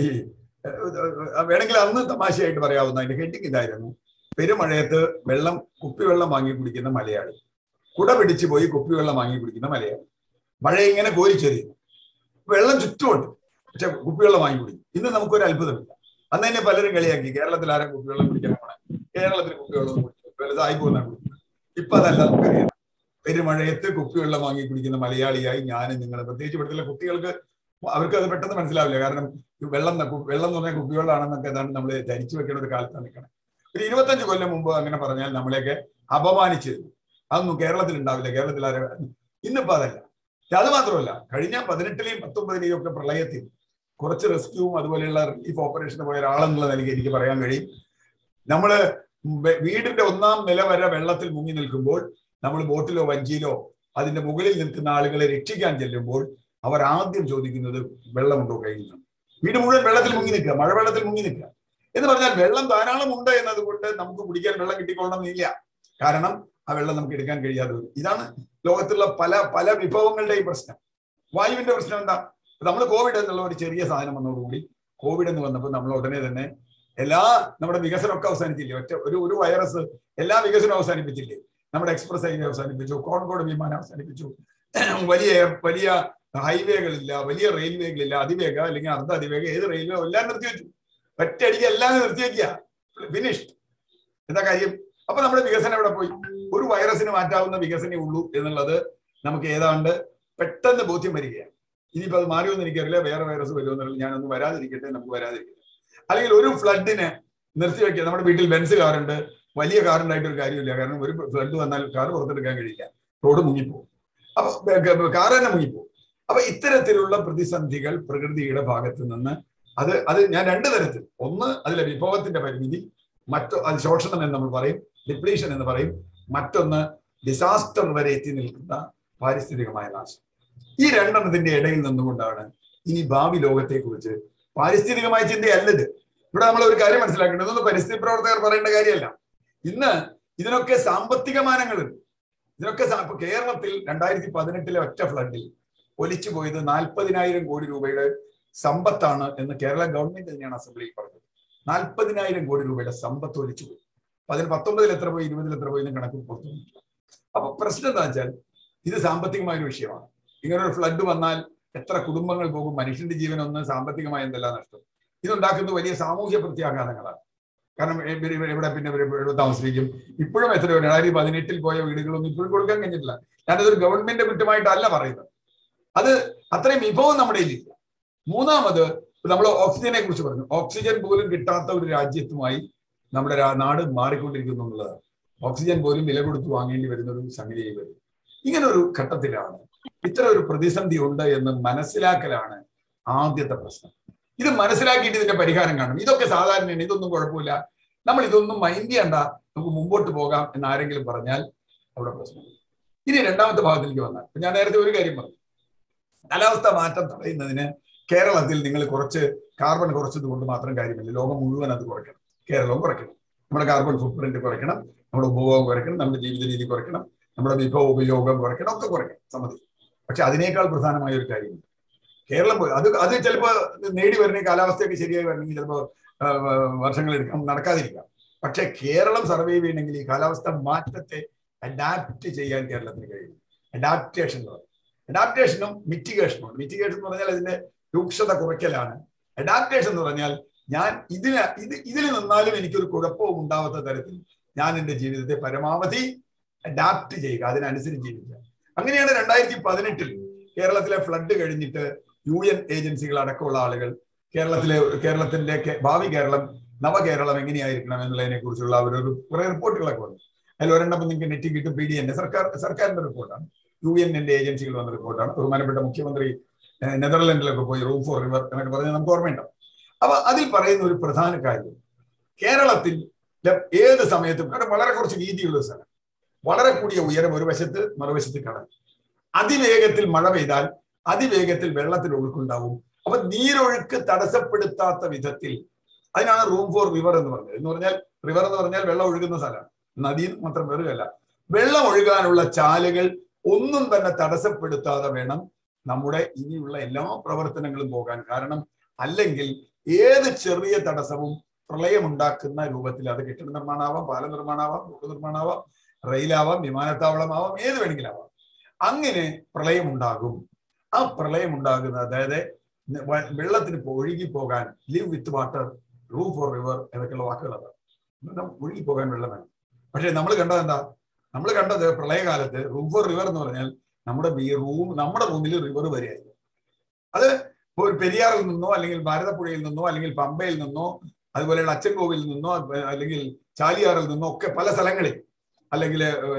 വേണമെങ്കിൽ അന്ന് തമാശയായിട്ട് പറയാവുന്ന അതിന്റെ ഹെഡിങ് ഇതായിരുന്നു പെരുമഴയത്ത് വെള്ളം കുപ്പിവെള്ളം വാങ്ങി കുടിക്കുന്ന മലയാളി കുട പിടിച്ചു പോയി കുപ്പിവെള്ളം വാങ്ങി കുടിക്കുന്ന മലയാളി മഴ ഇങ്ങനെ കോരിച്ചെറിയുന്നു വെള്ളം ചുറ്റുമുണ്ട് പക്ഷെ കുപ്പിവെള്ളം വാങ്ങി കുടിക്കും ഇന്ന് നമുക്കൊരു അത്ഭുതമില്ല അന്ന് തന്നെ പലരും കളിയാക്കി കേരളത്തിൽ ആരും കുപ്പിവെള്ളം കുടിക്കാൻ പോണേ കേരളത്തിൽ കുപ്പിവെള്ളം കുടിക്കും വലുതായി പോകുന്ന കുടിക്കും ഇപ്പൊ അതല്ല നമുക്കറിയാം പെരുമഴയത്ത് കുപ്പിവെള്ളം വാങ്ങി കുടിക്കുന്ന മലയാളിയായി ഞാനും നിങ്ങൾ പ്രത്യേകിച്ച് ഇവിടുത്തെ കുട്ടികൾക്ക് അവർക്ക് അത് പെട്ടെന്ന് മനസ്സിലാവില്ല കാരണം വെള്ളം വെള്ളം എന്ന് പറഞ്ഞാൽ കുപ്പിവെള്ളമാണെന്നൊക്കെ ഏതാണ്ട് നമ്മൾ ധരിച്ചു വെക്കേണ്ട ഒരു കാലത്താണ് നിൽക്കണം ഒരു ഇരുപത്തഞ്ച് കൊല്ലം മുമ്പ് അങ്ങനെ പറഞ്ഞാൽ നമ്മളെയൊക്കെ അപമാനിച്ചിരുന്നു അതൊന്നും കേരളത്തിൽ ഉണ്ടാവില്ല കേരളത്തിൽ ആരെ ഇന്നിപ്പോ അതല്ല അത് മാത്രമല്ല കഴിഞ്ഞ പതിനെട്ടിലെയും പത്തൊമ്പതിലെയും ഒക്കെ പ്രളയത്തിൽ കുറച്ച് റെസ്ക്യൂവും അതുപോലെയുള്ള റിലീഫ് ഓപ്പറേഷന് പോയ ഒരാളെന്നുള്ള നിലയ്ക്ക് എനിക്ക് പറയാൻ കഴിയും നമ്മള് വീടിന്റെ ഒന്നാം നില വരെ വെള്ളത്തിൽ മുങ്ങി നിൽക്കുമ്പോൾ നമ്മൾ ബോട്ടിലോ വഞ്ചിയിലോ അതിന്റെ മുകളിൽ നിൽക്കുന്ന ആളുകളെ രക്ഷിക്കാൻ ചെല്ലുമ്പോൾ അവർ ആദ്യം ചോദിക്കുന്നത് വെള്ളമുണ്ടോ കയ്യിൽ നിന്ന് വീട് മുഴുവൻ വെള്ളത്തിൽ മുങ്ങി നിൽക്കുക മഴ വെള്ളത്തിൽ മുങ്ങി നിൽക്കുക എന്ന് പറഞ്ഞാൽ വെള്ളം ധാരാളം ഉണ്ട് എന്നതുകൊണ്ട് നമുക്ക് കുടിക്കാൻ വെള്ളം കിട്ടിക്കൊള്ളണമെന്നില്ല കാരണം ആ വെള്ളം നമുക്ക് എടുക്കാൻ കഴിയാതെ വരും ഇതാണ് ലോകത്തുള്ള പല പല വിഭവങ്ങളുടെയും പ്രശ്നം വായുവിന്റെ പ്രശ്നം എന്താ നമ്മൾ കോവിഡ് എന്നുള്ള ഒരു ചെറിയ സാധനം വന്നതോടുകൂടി കോവിഡ് എന്ന് വന്നപ്പോൾ നമ്മൾ ഉടനെ തന്നെ എല്ലാ നമ്മുടെ വികസനമൊക്കെ അവസാനിച്ചില്ലേ ഒറ്റ ഒരു ഒരു വൈറസ് എല്ലാ വികസനവും അവസാനിപ്പിച്ചില്ലേ നമ്മുടെ എക്സ്പ്രസ് ഹൈവേ അവസാനിപ്പിച്ചു കോൺകോട് വിമാനം അവസാനിപ്പിച്ചു വലിയ വലിയ ഹൈവേകളില്ല വലിയ റെയിൽവേകളില്ല അതിവേഗ അല്ലെങ്കിൽ അർദ്ധ അതിവേഗ ഏത് റെയിൽവേ എല്ലാം നിർത്തിവെച്ചു ഒറ്റയടിക്ക് എല്ലാം നിർത്തിവെക്കുക ഫിനിഷ്ഡ് എന്താ കാര്യം അപ്പൊ നമ്മുടെ വികസനം എവിടെ പോയി ഒരു വൈറസിന് മാറ്റാവുന്ന വികസനമേ ഉള്ളൂ എന്നുള്ളത് നമുക്ക് ഏതാണ്ട് പെട്ടെന്ന് ബോധ്യം വരികയാണ് ഇനിയിപ്പോ അത് മാറിയൊന്നും എനിക്കറിയില്ല വേറെ വൈറസ് വരുമെന്നുള്ളത് ഞാനൊന്നും വരാതിരിക്കട്ടെ നമുക്ക് വരാതിരിക്കട്ടെ അല്ലെങ്കിൽ ഒരു ഫ്ലഡിന് നിർത്തിവെക്കുക നമ്മുടെ വീട്ടിൽ ബെൻസ് കാറുണ്ട് വലിയ കാറുണ്ടായിട്ട് ഒരു കാര്യമില്ല കാരണം ഒരു ഫ്ലഡ് വന്നാൽ കാർ പുറത്തെടുക്കാൻ കഴിയില്ല റോഡ് മുങ്ങിപ്പോകും അപ്പൊ കാർ തന്നെ മുങ്ങിപ്പോകും അപ്പൊ ഇത്തരത്തിലുള്ള പ്രതിസന്ധികൾ പ്രകൃതിയുടെ ഭാഗത്ത് നിന്ന് അത് അത് ഞാൻ രണ്ട് തരത്തിൽ ഒന്ന് അതിലെ വിഭവത്തിന്റെ പരിമിതി മറ്റോ അത് ശോഷണം എന്ന് നമ്മൾ പറയും ഡിപ്ലീഷൻ എന്ന് പറയും മറ്റൊന്ന് ഡിസാസ്റ്റർ വരെ എത്തി നിൽക്കുന്ന പാരിസ്ഥിതികമായ നാശം ഈ രണ്ടെണ്ണത്തിന്റെ ഇടയിൽ നിന്നുകൊണ്ടാണ് ഇനി ഭാവി ലോകത്തെക്കുറിച്ച് പാരിസ്ഥിതികമായ ചിന്തയല്ലത് ഇവിടെ നമ്മൾ ഒരു കാര്യം മനസ്സിലാക്കേണ്ടത് ഇതൊന്നും പരിസ്ഥിതി പ്രവർത്തകർ പറയേണ്ട കാര്യമല്ല ഇന്ന് ഇതിനൊക്കെ സാമ്പത്തിക മാനങ്ങളുണ്ട് ഇതിനൊക്കെ സാ- ഇപ്പൊ കേരളത്തിൽ രണ്ടായിരത്തി പതിനെട്ടിലെ ഒറ്റ ഫ്ലഡിൽ ഒലിച്ചു പോയത് നാൽപ്പതിനായിരം കോടി രൂപയുടെ സമ്പത്താണ് എന്ന് കേരള ഗവൺമെന്റ് തന്നെയാണ് അസംബ്ലിയിൽ പറഞ്ഞത് നാൽപ്പതിനായിരം കോടി രൂപയുടെ സമ്പത്ത് ഒലിച്ചു പോയി അപ്പൊ അതിൽ പത്തൊമ്പതിൽ എത്ര പോയി ഇരുപതിൽ എത്ര പോയി എന്ന് കണക്ക് പുറത്തു വന്നിട്ടില്ല അപ്പൊ പ്രശ്നം എന്താ വെച്ചാൽ ഇത് സാമ്പത്തികമായ ഒരു വിഷയമാണ് ഇങ്ങനെ ഒരു ഫ്ലഡ് വന്നാൽ എത്ര കുടുംബങ്ങൾ പോകും മനുഷ്യന്റെ ജീവൻ ഒന്ന് സാമ്പത്തികമായ എന്തെല്ലാം നഷ്ടം ഇതുണ്ടാക്കുന്ന വലിയ സാമൂഹ്യ പ്രത്യാഘാതങ്ങളാണ് കാരണം ഇവര് ഇവര് ഇവിടെ പിന്നെ ഇവര് ഇവിടെ താമസിക്കും ഇപ്പോഴും എത്രയോ രണ്ടായിരത്തി പതിനെട്ടിൽ പോയ വീടുകളൊന്നും ഇപ്പോഴും കൊടുക്കാൻ കഴിഞ്ഞിട്ടില്ല ഞാനതൊരു ഗവൺമെന്റ് കുറ്റമായിട്ടല്ല പറയുന്നത് അത് അത്രയും വിഭവം നമ്മുടെ കയ്യിലില്ല മൂന്നാമത് നമ്മൾ ഓക്സിജനെ കുറിച്ച് പറഞ്ഞു ഓക്സിജൻ പോലും കിട്ടാത്ത ഒരു രാജ്യത്തുമായി നമ്മുടെ രാ- നാട് മാറിക്കൊണ്ടിരിക്കുന്നു എന്നുള്ളതാണ് ഓക്സിജൻ പോലും വില കൊടുത്ത് വാങ്ങേണ്ടി വരുന്ന ഒരു സംഗതിയായി വരും ഇങ്ങനെ ഒരു ഘട്ടത്തിലാണ് ഇത്ര ഒരു പ്രതിസന്ധി ഉണ്ട് എന്ന് മനസ്സിലാക്കലാണ് ആദ്യത്തെ പ്രശ്നം ഇത് മനസ്സിലാക്കിയിട്ട് ഇതിന്റെ പരിഹാരം കാണും ഇതൊക്കെ സാധാരണയാണ് ഇതൊന്നും കുഴപ്പമില്ല നമ്മൾ ഇതൊന്നും മൈൻഡ് ചെയ്യണ്ട നമുക്ക് മുമ്പോട്ട് പോകാം എന്ന് ആരെങ്കിലും പറഞ്ഞാൽ അവിടെ പ്രശ്നം ഇനി രണ്ടാമത്തെ ഭാഗത്തിലേക്ക് വന്നാൽ ഇപ്പൊ ഞാൻ നേരത്തെ ഒരു കാര്യം പറഞ്ഞു കാലാവസ്ഥ മാറ്റം തടയുന്നതിന് കേരളത്തിൽ നിങ്ങൾ കുറച്ച് കാർബൺ കുറച്ചത് കൊണ്ട് മാത്രം കാര്യമില്ല ലോകം മുഴുവൻ അത് കുറയ്ക്കണം കേരളവും കുറയ്ക്കണം നമ്മുടെ കാർബൺ ഫുട് പ്രിന്റ് കുറയ്ക്കണം നമ്മുടെ ഉപഭോഗം കുറയ്ക്കണം നമ്മുടെ ജീവിത രീതി കുറയ്ക്കണം നമ്മുടെ വിഭവ ഉപയോഗം കുറയ്ക്കണം ഒക്കെ കുറയ്ക്കണം സമ്മതിക്കും പക്ഷെ അതിനേക്കാൾ പ്രധാനമായ ഒരു കാര്യമുണ്ട് കേരളം പോയി അത് അത് ചിലപ്പോൾ നേടി വരണ കാലാവസ്ഥയൊക്കെ ശരിയായി വരണമെങ്കിൽ ചിലപ്പോൾ വർഷങ്ങൾ എടുക്കാം നടക്കാതിരിക്കാം പക്ഷെ കേരളം സർവൈവ് ചെയ്യണമെങ്കിൽ ഈ കാലാവസ്ഥ മാറ്റത്തെ അഡാപ്റ്റ് ചെയ്യാൻ കേരളത്തിന് കഴിയും അഡാപ്റ്റേഷൻ എന്ന് പറയും അഡാപ്റ്റേഷനും മിറ്റിഗേഷനും ഉണ്ട് മിറ്റിഗേഷൻ എന്ന് പറഞ്ഞാൽ അതിന്റെ രൂക്ഷത കുറയ്ക്കലാണ് അഡാപ്റ്റേഷൻ എന്ന് പറഞ്ഞാൽ ഞാൻ ഇതിന് ഇത് ഇതിൽ നിന്നാലും എനിക്കൊരു കുഴപ്പവും ഉണ്ടാവാത്ത തരത്തിൽ ഞാൻ എൻ്റെ ജീവിതത്തെ പരമാവധി അഡാപ്റ്റ് ചെയ്യുക അതിനനുസരിച്ച് ജീവിക്കുക അങ്ങനെയാണ് രണ്ടായിരത്തി പതിനെട്ടിൽ കേരളത്തിലെ ഫ്ലഡ് കഴിഞ്ഞിട്ട് യു എൻ ഏജൻസികൾ അടക്കമുള്ള ആളുകൾ കേരളത്തിലെ കേരളത്തിന്റെ കെ- ഭാവി കേരളം നവകേരളം എങ്ങനെയായിരിക്കണം എന്നുള്ളതിനെ കുറിച്ചുള്ള അവരൊരു കുറെ റിപ്പോർട്ടുകളൊക്കെ വന്നു അതിൽ ഒരെണ്ണം ഇപ്പൊ നിങ്ങൾക്ക് നെറ്റ് കിട്ടും പി ഡി എന്റെ സർക്കാർ സർക്കാരിന്റെ റിപ്പോർട്ടാണ് യു എന്റെ ഏജൻസികൾ വന്ന റിപ്പോർട്ടാണ് ബഹുമാനപ്പെട്ട മുഖ്യമന്ത്രി ഏഹ്, നെതർലൻഡിലൊക്കെ പോയി റൂം ഫോർ റിവർ എന്നൊക്കെ പറഞ്ഞ് നമുക്ക് ഓർമ്മയുണ്ടാവും അപ്പൊ അതിൽ പറയുന്ന ഒരു പ്രധാന കാര്യം കേരളത്തിൽ ല- ഏത് സമയത്തും കാരണം വളരെ കുറച്ച് വീതിയുള്ള ഒരു സ്ഥലം വളരെ കൂടിയ ഉയരം ഒരു വശത്ത് മറുവശത്ത് കടൽ അതിവേഗത്തിൽ മഴ പെയ്താൽ അതിവേഗത്തിൽ വെള്ളത്തിൽ ഒഴുക്കുണ്ടാവും അപ്പൊ നീരൊഴുക്ക് തടസ്സപ്പെടുത്താത്ത വിധത്തിൽ അതിനാണ് റൂം ഫോർ റിവർ എന്ന് പറഞ്ഞത് എന്ന് പറഞ്ഞാൽ റിവർ എന്ന് പറഞ്ഞാൽ വെള്ളം ഒഴുകുന്ന സ്ഥലമാണ് നദിയിൽ മാത്രം വെറുകല്ല വെള്ളം ഒഴുകാനുള്ള ചാലുകൾ ഒന്നും തന്നെ തടസ്സപ്പെടുത്താതെ വേണം നമ്മുടെ ഇനിയുള്ള എല്ലാ പ്രവർത്തനങ്ങളും പോകാൻ കാരണം അല്ലെങ്കിൽ ഏത് ചെറിയ തടസ്സവും പ്രളയമുണ്ടാക്കുന്ന രൂപത്തിൽ അത് കെട്ടിട നിർമ്മാണമാവാം പാല നിർമ്മാണമാവാം റോഡ് നിർമ്മാണമാവാം റെയിലാവാം വിമാനത്താവളമാവാം ഏത് വേണമെങ്കിലാവാം അങ്ങനെ പ്രളയം ഉണ്ടാകും ആ പ്രളയം ഉണ്ടാകുന്ന അതായത് വ- വെള്ളത്തിന് ഇപ്പോ ഒഴുകി പോകാൻ live with water room for river എന്നൊക്കെയുള്ള വാക്കുകൾ അതാണ് കാരണം ഒഴുകി പോകാൻ വെള്ളം വേണം പക്ഷെ നമ്മൾ കണ്ടത് എന്താ നമ്മൾ കണ്ടത് പ്രളയകാലത്ത് റൂം ഫോർ റിവർ എന്ന് പറഞ്ഞാൽ നമ്മുടെ റൂം നമ്മുടെ റൂമിൽ റിവർ വരികയായിരുന്നു അത് ഇപ്പോൾ ഒരു പെരിയാറിൽ നിന്നോ അല്ലെങ്കിൽ ഭാരതപ്പുഴയിൽ നിന്നോ അല്ലെങ്കിൽ പമ്പയിൽ നിന്നോ അതുപോലെയുള്ള അച്ചൻകോവിൽ നിന്നോ അല്ലെങ്കിൽ ചാലിയാറിൽ നിന്നോ ഒക്കെ പല സ്ഥലങ്ങളിൽ അല്ലെങ്കിൽ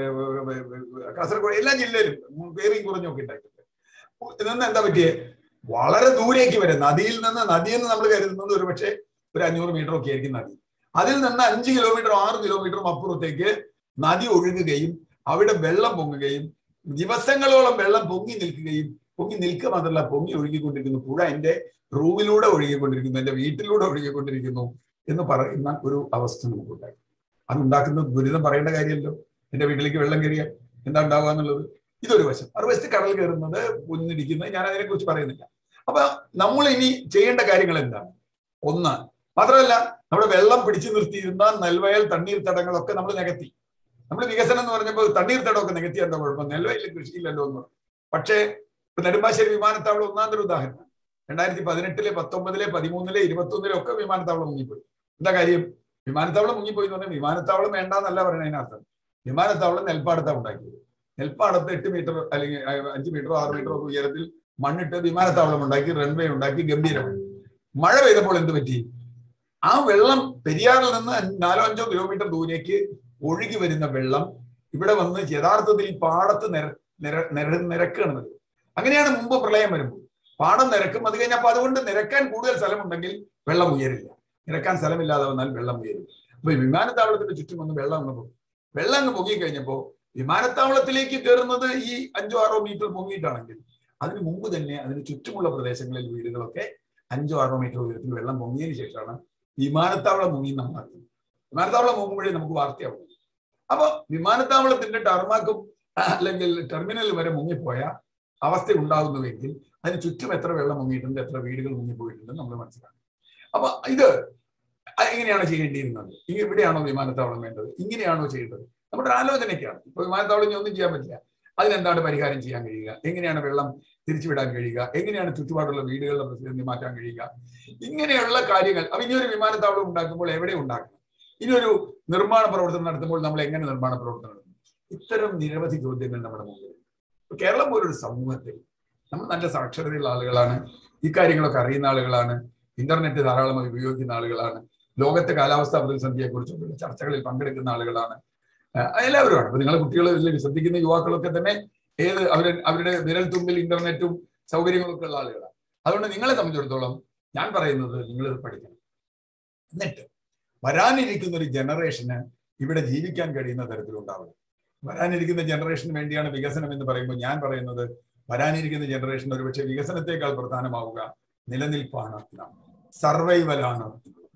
കാസർഗോഡ് എല്ലാ ജില്ലയിലും പേറിയും കുറഞ്ഞൊക്കെ ഉണ്ടായിട്ടുണ്ട് നിന്ന് എന്താ പറ്റിയേ വളരെ ദൂരേക്ക് വരെ നദിയിൽ നിന്ന് നദിയിൽ നിന്ന് നമ്മൾ കരുതുന്നത് ഒരു പക്ഷേ ഒരു അഞ്ഞൂറ് മീറ്റർ ഒക്കെ ആയിരിക്കും നദി അതിൽ നിന്ന് അഞ്ച് കിലോമീറ്ററും ആറ് കിലോമീറ്ററും അപ്പുറത്തേക്ക് നദി ഒഴുകുകയും അവിടെ വെള്ളം പൊങ്ങുകയും ദിവസങ്ങളോളം വെള്ളം പൊങ്ങി നിൽക്കുകയും പൊങ്ങി നിൽക്കുക മാത്രമല്ല പൊങ്ങി ഒഴുകിക്കൊണ്ടിരിക്കുന്നു പുഴ എന്റെ റൂമിലൂടെ ഒഴുകിക്കൊണ്ടിരിക്കുന്നു എന്റെ വീട്ടിലൂടെ ഒഴുകിക്കൊണ്ടിരിക്കുന്നു എന്ന് പറയുന്ന ഒരു അവസ്ഥ നമുക്കുണ്ടായി അതുണ്ടാക്കുന്ന ദുരിതം പറയേണ്ട കാര്യമല്ലോ എന്റെ വീട്ടിലേക്ക് വെള്ളം കയറിയാൽ എന്താ ഉണ്ടാവുക എന്നുള്ളത് ഇതൊരു വശം മറുവശത്ത് കടൽ കയറുന്നത് മുന്നിരിക്കുന്നത് ഞാൻ അതിനെ കുറിച്ച് പറയുന്നില്ല അപ്പൊ നമ്മൾ ഇനി ചെയ്യേണ്ട കാര്യങ്ങൾ എന്താണ് ഒന്ന് മാത്രമല്ല നമ്മുടെ വെള്ളം പിടിച്ചു നിർത്തിയിരുന്ന നെൽവയൽ തണ്ണീർത്തടങ്ങളൊക്കെ നമ്മൾ നികത്തി നമ്മൾ വികസനം എന്ന് പറഞ്ഞപ്പോൾ തണ്ണീർത്തടമൊക്കെ നികത്തി എന്താ കുഴപ്പം നെൽവയലിൽ കൃഷിയില്ലല്ലോ എന്ന് പറഞ്ഞു പക്ഷേ ഇപ്പൊ നെടുമ്പാശ്ശേരി വിമാനത്താവളം ഒന്നാം തരം ഉദാഹരണം രണ്ടായിരത്തി പതിനെട്ടിലെ പത്തൊമ്പതിലെ പതിമൂന്നിലെ ഇരുപത്തൊന്നിലെ ഒക്കെ വിമാനത്താവളം മുങ്ങിപ്പോയി എന്താ കാര്യം വിമാനത്താവളം മുങ്ങിപ്പോയി എന്ന് പറഞ്ഞാൽ വിമാനത്താവളം വേണ്ടെന്നല്ല പറയുന്നതിനർത്ഥം വിമാനത്താവളം നെൽപ്പാടത്താണ് ഉണ്ടാക്കിയത് നെൽപ്പാടത്ത് എട്ട് മീറ്റർ അല്ലെങ്കിൽ അഞ്ച് മീറ്ററോ ആറ് മീറ്ററോ ഒക്കെ ഉയരത്തിൽ മണ്ണിട്ട് വിമാനത്താവളം ഉണ്ടാക്കി റൺവേ ഉണ്ടാക്കി ഗംഭീരമായി മഴ പെയ്തപ്പോൾ എന്ത് പറ്റി ആ വെള്ളം പെരിയാറിൽ നിന്ന് നാലോ അഞ്ചോ കിലോമീറ്റർ ദൂരേക്ക് ഒഴുകി വരുന്ന വെള്ളം ഇവിടെ വന്ന് യഥാർത്ഥത്തിൽ പാടത്ത് നിര നിര നിര നിരക്കുകയാണ് അങ്ങനെയാണ് മുമ്പ് പ്രളയം വരുമ്പോൾ പാടം നിരക്കും അത് കഴിഞ്ഞപ്പോൾ അതുകൊണ്ട് നിരക്കാൻ കൂടുതൽ സ്ഥലമുണ്ടെങ്കിൽ വെള്ളം ഉയരില്ല നിരക്കാൻ സ്ഥലമില്ലാതെ വന്നാൽ വെള്ളം ഉയരും അപ്പൊ ഈ വിമാനത്താവളത്തിന്റെ ചുറ്റും ഒന്ന് വെള്ളം അങ്ങ് പോകും വെള്ളം അങ്ങ് പൊങ്ങി കഴിഞ്ഞപ്പോ വിമാനത്താവളത്തിലേക്ക് കയറുന്നത് ഈ അഞ്ചോ ആറോ മീറ്റർ പൊങ്ങിയിട്ടാണെങ്കിൽ അതിന് മുമ്പ് തന്നെ അതിന് ചുറ്റുമുള്ള പ്രദേശങ്ങളിൽ വീടുകളൊക്കെ അഞ്ചോ ആറോ മീറ്റർ ഉയരത്തിൽ വെള്ളം പൊങ്ങിയതിന് ശേഷമാണ് വിമാനത്താവളം മുങ്ങി നമ്മൾ അറിയുന്നത് വിമാനത്താവളം മുങ്ങുമ്പോഴേ നമുക്ക് വാർത്തയാവും അപ്പൊ വിമാനത്താവളത്തിന്റെ ടർമാക്കും അല്ലെങ്കിൽ ടെർമിനൽ വരെ മുങ്ങിപ്പോയ അവസ്ഥ ഉണ്ടാകുന്നുവെങ്കിൽ അതിന് ചുറ്റും എത്ര വെള്ളം മുങ്ങിയിട്ടുണ്ട് എത്ര വീടുകൾ മുങ്ങിപ്പോയിട്ടുണ്ട് നമ്മൾ മനസ്സിലാക്കണം അപ്പൊ ഇത് എങ്ങനെയാണ് ചെയ്യേണ്ടിയിരുന്നത് ഇങ്ങ ഇവിടെയാണോ വിമാനത്താവളം വേണ്ടത് ഇങ്ങനെയാണോ ചെയ്യേണ്ടത് നമ്മുടെ ആലോചനയ്ക്കാണ് ഇപ്പൊ വിമാനത്താവളം ഇനി ഒന്നും ചെയ്യാൻ പറ്റില്ല അതിനെന്താണ് പരിഹാരം ചെയ്യാൻ കഴിയുക എങ്ങനെയാണ് വെള്ളം തിരിച്ചുവിടാൻ കഴിയുക എങ്ങനെയാണ് ചുറ്റുപാടുള്ള വീടുകളുടെ പ്രതിസന്ധി മാറ്റാൻ കഴിയുക ഇങ്ങനെയുള്ള കാര്യങ്ങൾ അപ്പൊ ഇനിയൊരു വിമാനത്താവളം ഉണ്ടാക്കുമ്പോൾ എവിടെ ഉണ്ടാക്കണം ഇനിയൊരു നിർമ്മാണ പ്രവർത്തനം നടത്തുമ്പോൾ നമ്മൾ എങ്ങനെ നിർമ്മാണ പ്രവർത്തനം നടത്തും ഇത്തരം നിരവധി ചോദ്യങ്ങൾ നമ്മുടെ മുമ്പിൽ കേരളം പോലൊരു സമൂഹത്തിൽ നമ്മൾ നല്ല സാക്ഷരതയുള്ള ആളുകളാണ് ഇക്കാര്യങ്ങളൊക്കെ അറിയുന്ന ആളുകളാണ് ഇന്റർനെറ്റ് ധാരാളമായി ഉപയോഗിക്കുന്ന ആളുകളാണ് ലോകത്തെ കാലാവസ്ഥാ പ്രതിസന്ധിയെ കുറിച്ചൊക്കെ ചർച്ചകളിൽ പങ്കെടുക്കുന്ന ആളുകളാണ് എല്ലാവരുമാണ് അപ്പൊ നിങ്ങളെ കുട്ടികൾ ശ്രദ്ധിക്കുന്ന യുവാക്കളൊക്കെ തന്നെ ഏത് അവരുടെ അവരുടെ വിരൽ തുമ്പിൽ ഇന്റർനെറ്റും സൗകര്യങ്ങളൊക്കെ ഉള്ള ആളുകളാണ് അതുകൊണ്ട് നിങ്ങളെ സംബന്ധിച്ചിടത്തോളം ഞാൻ പറയുന്നത് നിങ്ങൾ ഇത് പഠിക്കണം എന്നിട്ട് വരാനിരിക്കുന്ന ഒരു ജനറേഷന് ഇവിടെ ജീവിക്കാൻ കഴിയുന്ന തരത്തിലുണ്ടാവുക വരാനിരിക്കുന്ന ജനറേഷന് വേണ്ടിയാണ് വികസനം എന്ന് പറയുമ്പോൾ ഞാൻ പറയുന്നത് വരാനിരിക്കുന്ന ജനറേഷൻ ഒരുപക്ഷെ വികസനത്തെക്കാൾ പ്രധാനമാവുക നിലനിൽപ്പാണ് സർവൈവലാണ്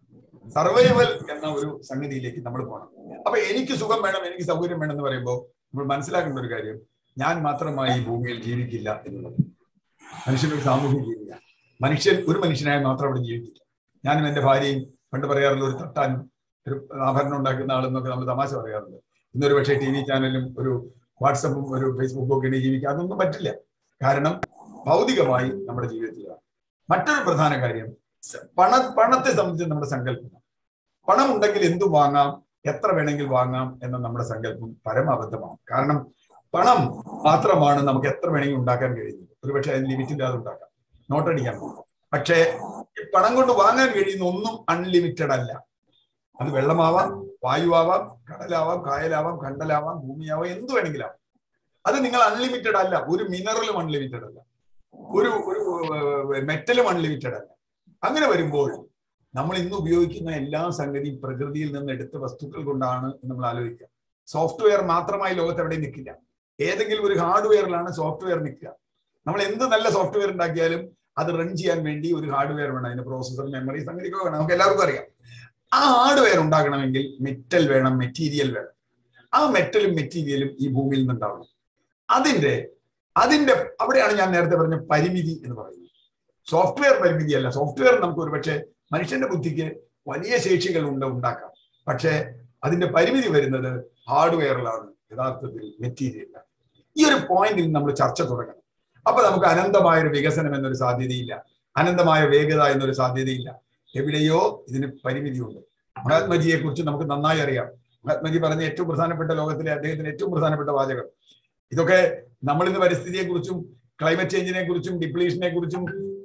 സർവൈവൽ എന്ന ഒരു സംഗതിയിലേക്ക് നമ്മൾ പോകണം അപ്പൊ എനിക്ക് സുഖം വേണം എനിക്ക് സൗകര്യം വേണം എന്ന് പറയുമ്പോൾ നമ്മൾ മനസ്സിലാക്കേണ്ട ഒരു കാര്യം ഞാൻ മാത്രമായി ഈ ഭൂമിയിൽ ജീവിക്കില്ല എന്നുള്ളത് മനുഷ്യൻ ഒരു സാമൂഹ്യ ജീവിയാണ് മനുഷ്യൻ ഒരു മനുഷ്യനായി മാത്രം അവിടെ ജീവിക്കില്ല ഞാനും എന്റെ ഭാര്യയും പണ്ട് പറയാറുള്ള ഒരു തട്ടാനും ഒരു ആഭരണം ഉണ്ടാക്കുന്ന ആളെന്നൊക്കെ നമ്മൾ തമാശ പറയാറുണ്ട് ഇന്നൊരു പക്ഷേ ടി വി ചാനലും ഒരു വാട്സപ്പും ഒരു ഫേസ്ബുക്കും ഒക്കെ ജീവിക്കുക അതൊന്നും പറ്റില്ല കാരണം ഭൗതികമായി നമ്മുടെ ജീവിതത്തിലാണ് മറ്റൊരു പ്രധാന കാര്യം പണ പണത്തെ സംബന്ധിച്ച് നമ്മുടെ സങ്കല്പം പണം ഉണ്ടെങ്കിൽ എന്തു വാങ്ങാം എത്ര വേണമെങ്കിൽ വാങ്ങാം എന്ന നമ്മുടെ സങ്കല്പം പരമാബദ്ധമാണ് കാരണം പണം മാത്രമാണ് നമുക്ക് എത്ര വേണമെങ്കിൽ ഉണ്ടാക്കാൻ കഴിയുന്നത് ഒരുപക്ഷെ അതിന് ലിമിറ്റ് ഇല്ലാതെ ഉണ്ടാക്കാം നോട്ടടിക്കാൻ പക്ഷേ ഈ പണം കൊണ്ട് വാങ്ങാൻ കഴിയുന്ന ഒന്നും അൺലിമിറ്റഡ് അല്ല അത് വെള്ളമാവാം വായുവാവാം കടലാവാം കായലാവാം കണ്ടലാവാം ഭൂമിയാവാം എന്ത് വേണമെങ്കിലും അത് നിങ്ങൾ അൺലിമിറ്റഡ് അല്ല ഒരു മിനറലും അൺലിമിറ്റഡ് അല്ല ഒരു ഒരു മെറ്റലും അൺലിമിറ്റഡ് അല്ല അങ്ങനെ വരുമ്പോൾ നമ്മൾ ഇന്ന് ഉപയോഗിക്കുന്ന എല്ലാ സംഗതിയും പ്രകൃതിയിൽ നിന്ന് എടുത്ത വസ്തുക്കൾ കൊണ്ടാണ് നമ്മൾ ആലോചിക്കുക സോഫ്റ്റ്വെയർ മാത്രമായി ലോകത്ത് എവിടെയും നിൽക്കില്ല ഏതെങ്കിലും ഒരു ഹാർഡ്വെയറിലാണ് സോഫ്റ്റ്വെയർ നിൽക്കുക നമ്മൾ എന്ത് നല്ല സോഫ്റ്റ്വെയർ ഉണ്ടാക്കിയാലും അത് റൺ ചെയ്യാൻ വേണ്ടി ഒരു ഹാർഡ്വെയർ വേണം അതിന് പ്രോസസർ മെമ്മറി സംഗതികളൊക്കെ വേണം നമുക്ക് എല്ലാവർക്കും അറിയാം ആ ഹാർഡ്വെയർ ഉണ്ടാകണമെങ്കിൽ മെറ്റൽ വേണം മെറ്റീരിയൽ വേണം ആ മെറ്റലും മെറ്റീരിയലും ഈ ഭൂമിയിൽ നിന്നുണ്ടാവണം അതിന്റെ അതിന്റെ അവിടെയാണ് ഞാൻ നേരത്തെ പറഞ്ഞ പരിമിതി എന്ന് പറയുന്നത് സോഫ്റ്റ്വെയർ പരിമിതി അല്ല സോഫ്റ്റ്വെയർ നമുക്ക് ഒരുപക്ഷെ മനുഷ്യന്റെ ബുദ്ധിക്ക് വലിയ ശേഷികൾ ഉണ്ട് ഉണ്ടാക്കാം പക്ഷേ അതിന്റെ പരിമിതി വരുന്നത് ഹാർഡ്വെയറിലാണ് യഥാർത്ഥത്തിൽ മെറ്റീരിയലാണ് ഈ ഒരു പോയിന്റിൽ നമ്മൾ ചർച്ച തുടങ്ങണം അപ്പൊ നമുക്ക് അനന്തമായ ഒരു വികസനം എന്നൊരു സാധ്യതയില്ല അനന്തമായ വേഗത എന്നൊരു സാധ്യതയില്ല എവിടെയോ ഇതിന് പരിമിതിയുണ്ട് മഹാത്മജിയെ കുറിച്ച് നമുക്ക് നന്നായി അറിയാം മഹാത്മജി പറഞ്ഞ ഏറ്റവും പ്രധാനപ്പെട്ട ലോകത്തിലെ അദ്ദേഹത്തിന് ഏറ്റവും പ്രധാനപ്പെട്ട വാചകം ഇതൊക്കെ നമ്മൾ ഇന്ന് പരിസ്ഥിതിയെ കുറിച്ചും ക്ലൈമറ്റ് ചേഞ്ചിനെ കുറിച്ചും ഡിപ്ലീഷനെ കുറിച്ചും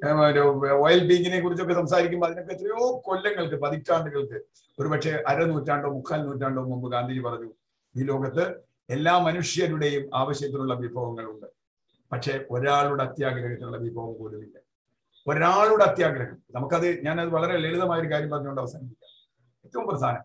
ഓയിൽ പീക്കിനെ കുറിച്ചൊക്കെ സംസാരിക്കുമ്പോൾ അതിനൊക്കെ എത്രയോ കൊല്ലങ്ങൾക്ക് പതിറ്റാണ്ടുകൾക്ക് ഒരുപക്ഷെ അരനൂറ്റാണ്ടോ മുക്കാൽ നൂറ്റാണ്ടോ മുമ്പ് ഗാന്ധിജി പറഞ്ഞു ഈ ലോകത്ത് എല്ലാ മനുഷ്യരുടെയും ആവശ്യത്തിനുള്ള വിഭവങ്ങളുണ്ട് പക്ഷെ ഒരാളുടെ അത്യാഗ്രഹത്തിനുള്ള വിഭവം പോലുമില്ല ഒരാളുടെ അത്യാഗ്രഹം നമുക്കത് ഞാനത് വളരെ ലളിതമായ ഒരു കാര്യം പറഞ്ഞുകൊണ്ട് അവസാനിപ്പിക്കാം ഏറ്റവും പ്രധാനം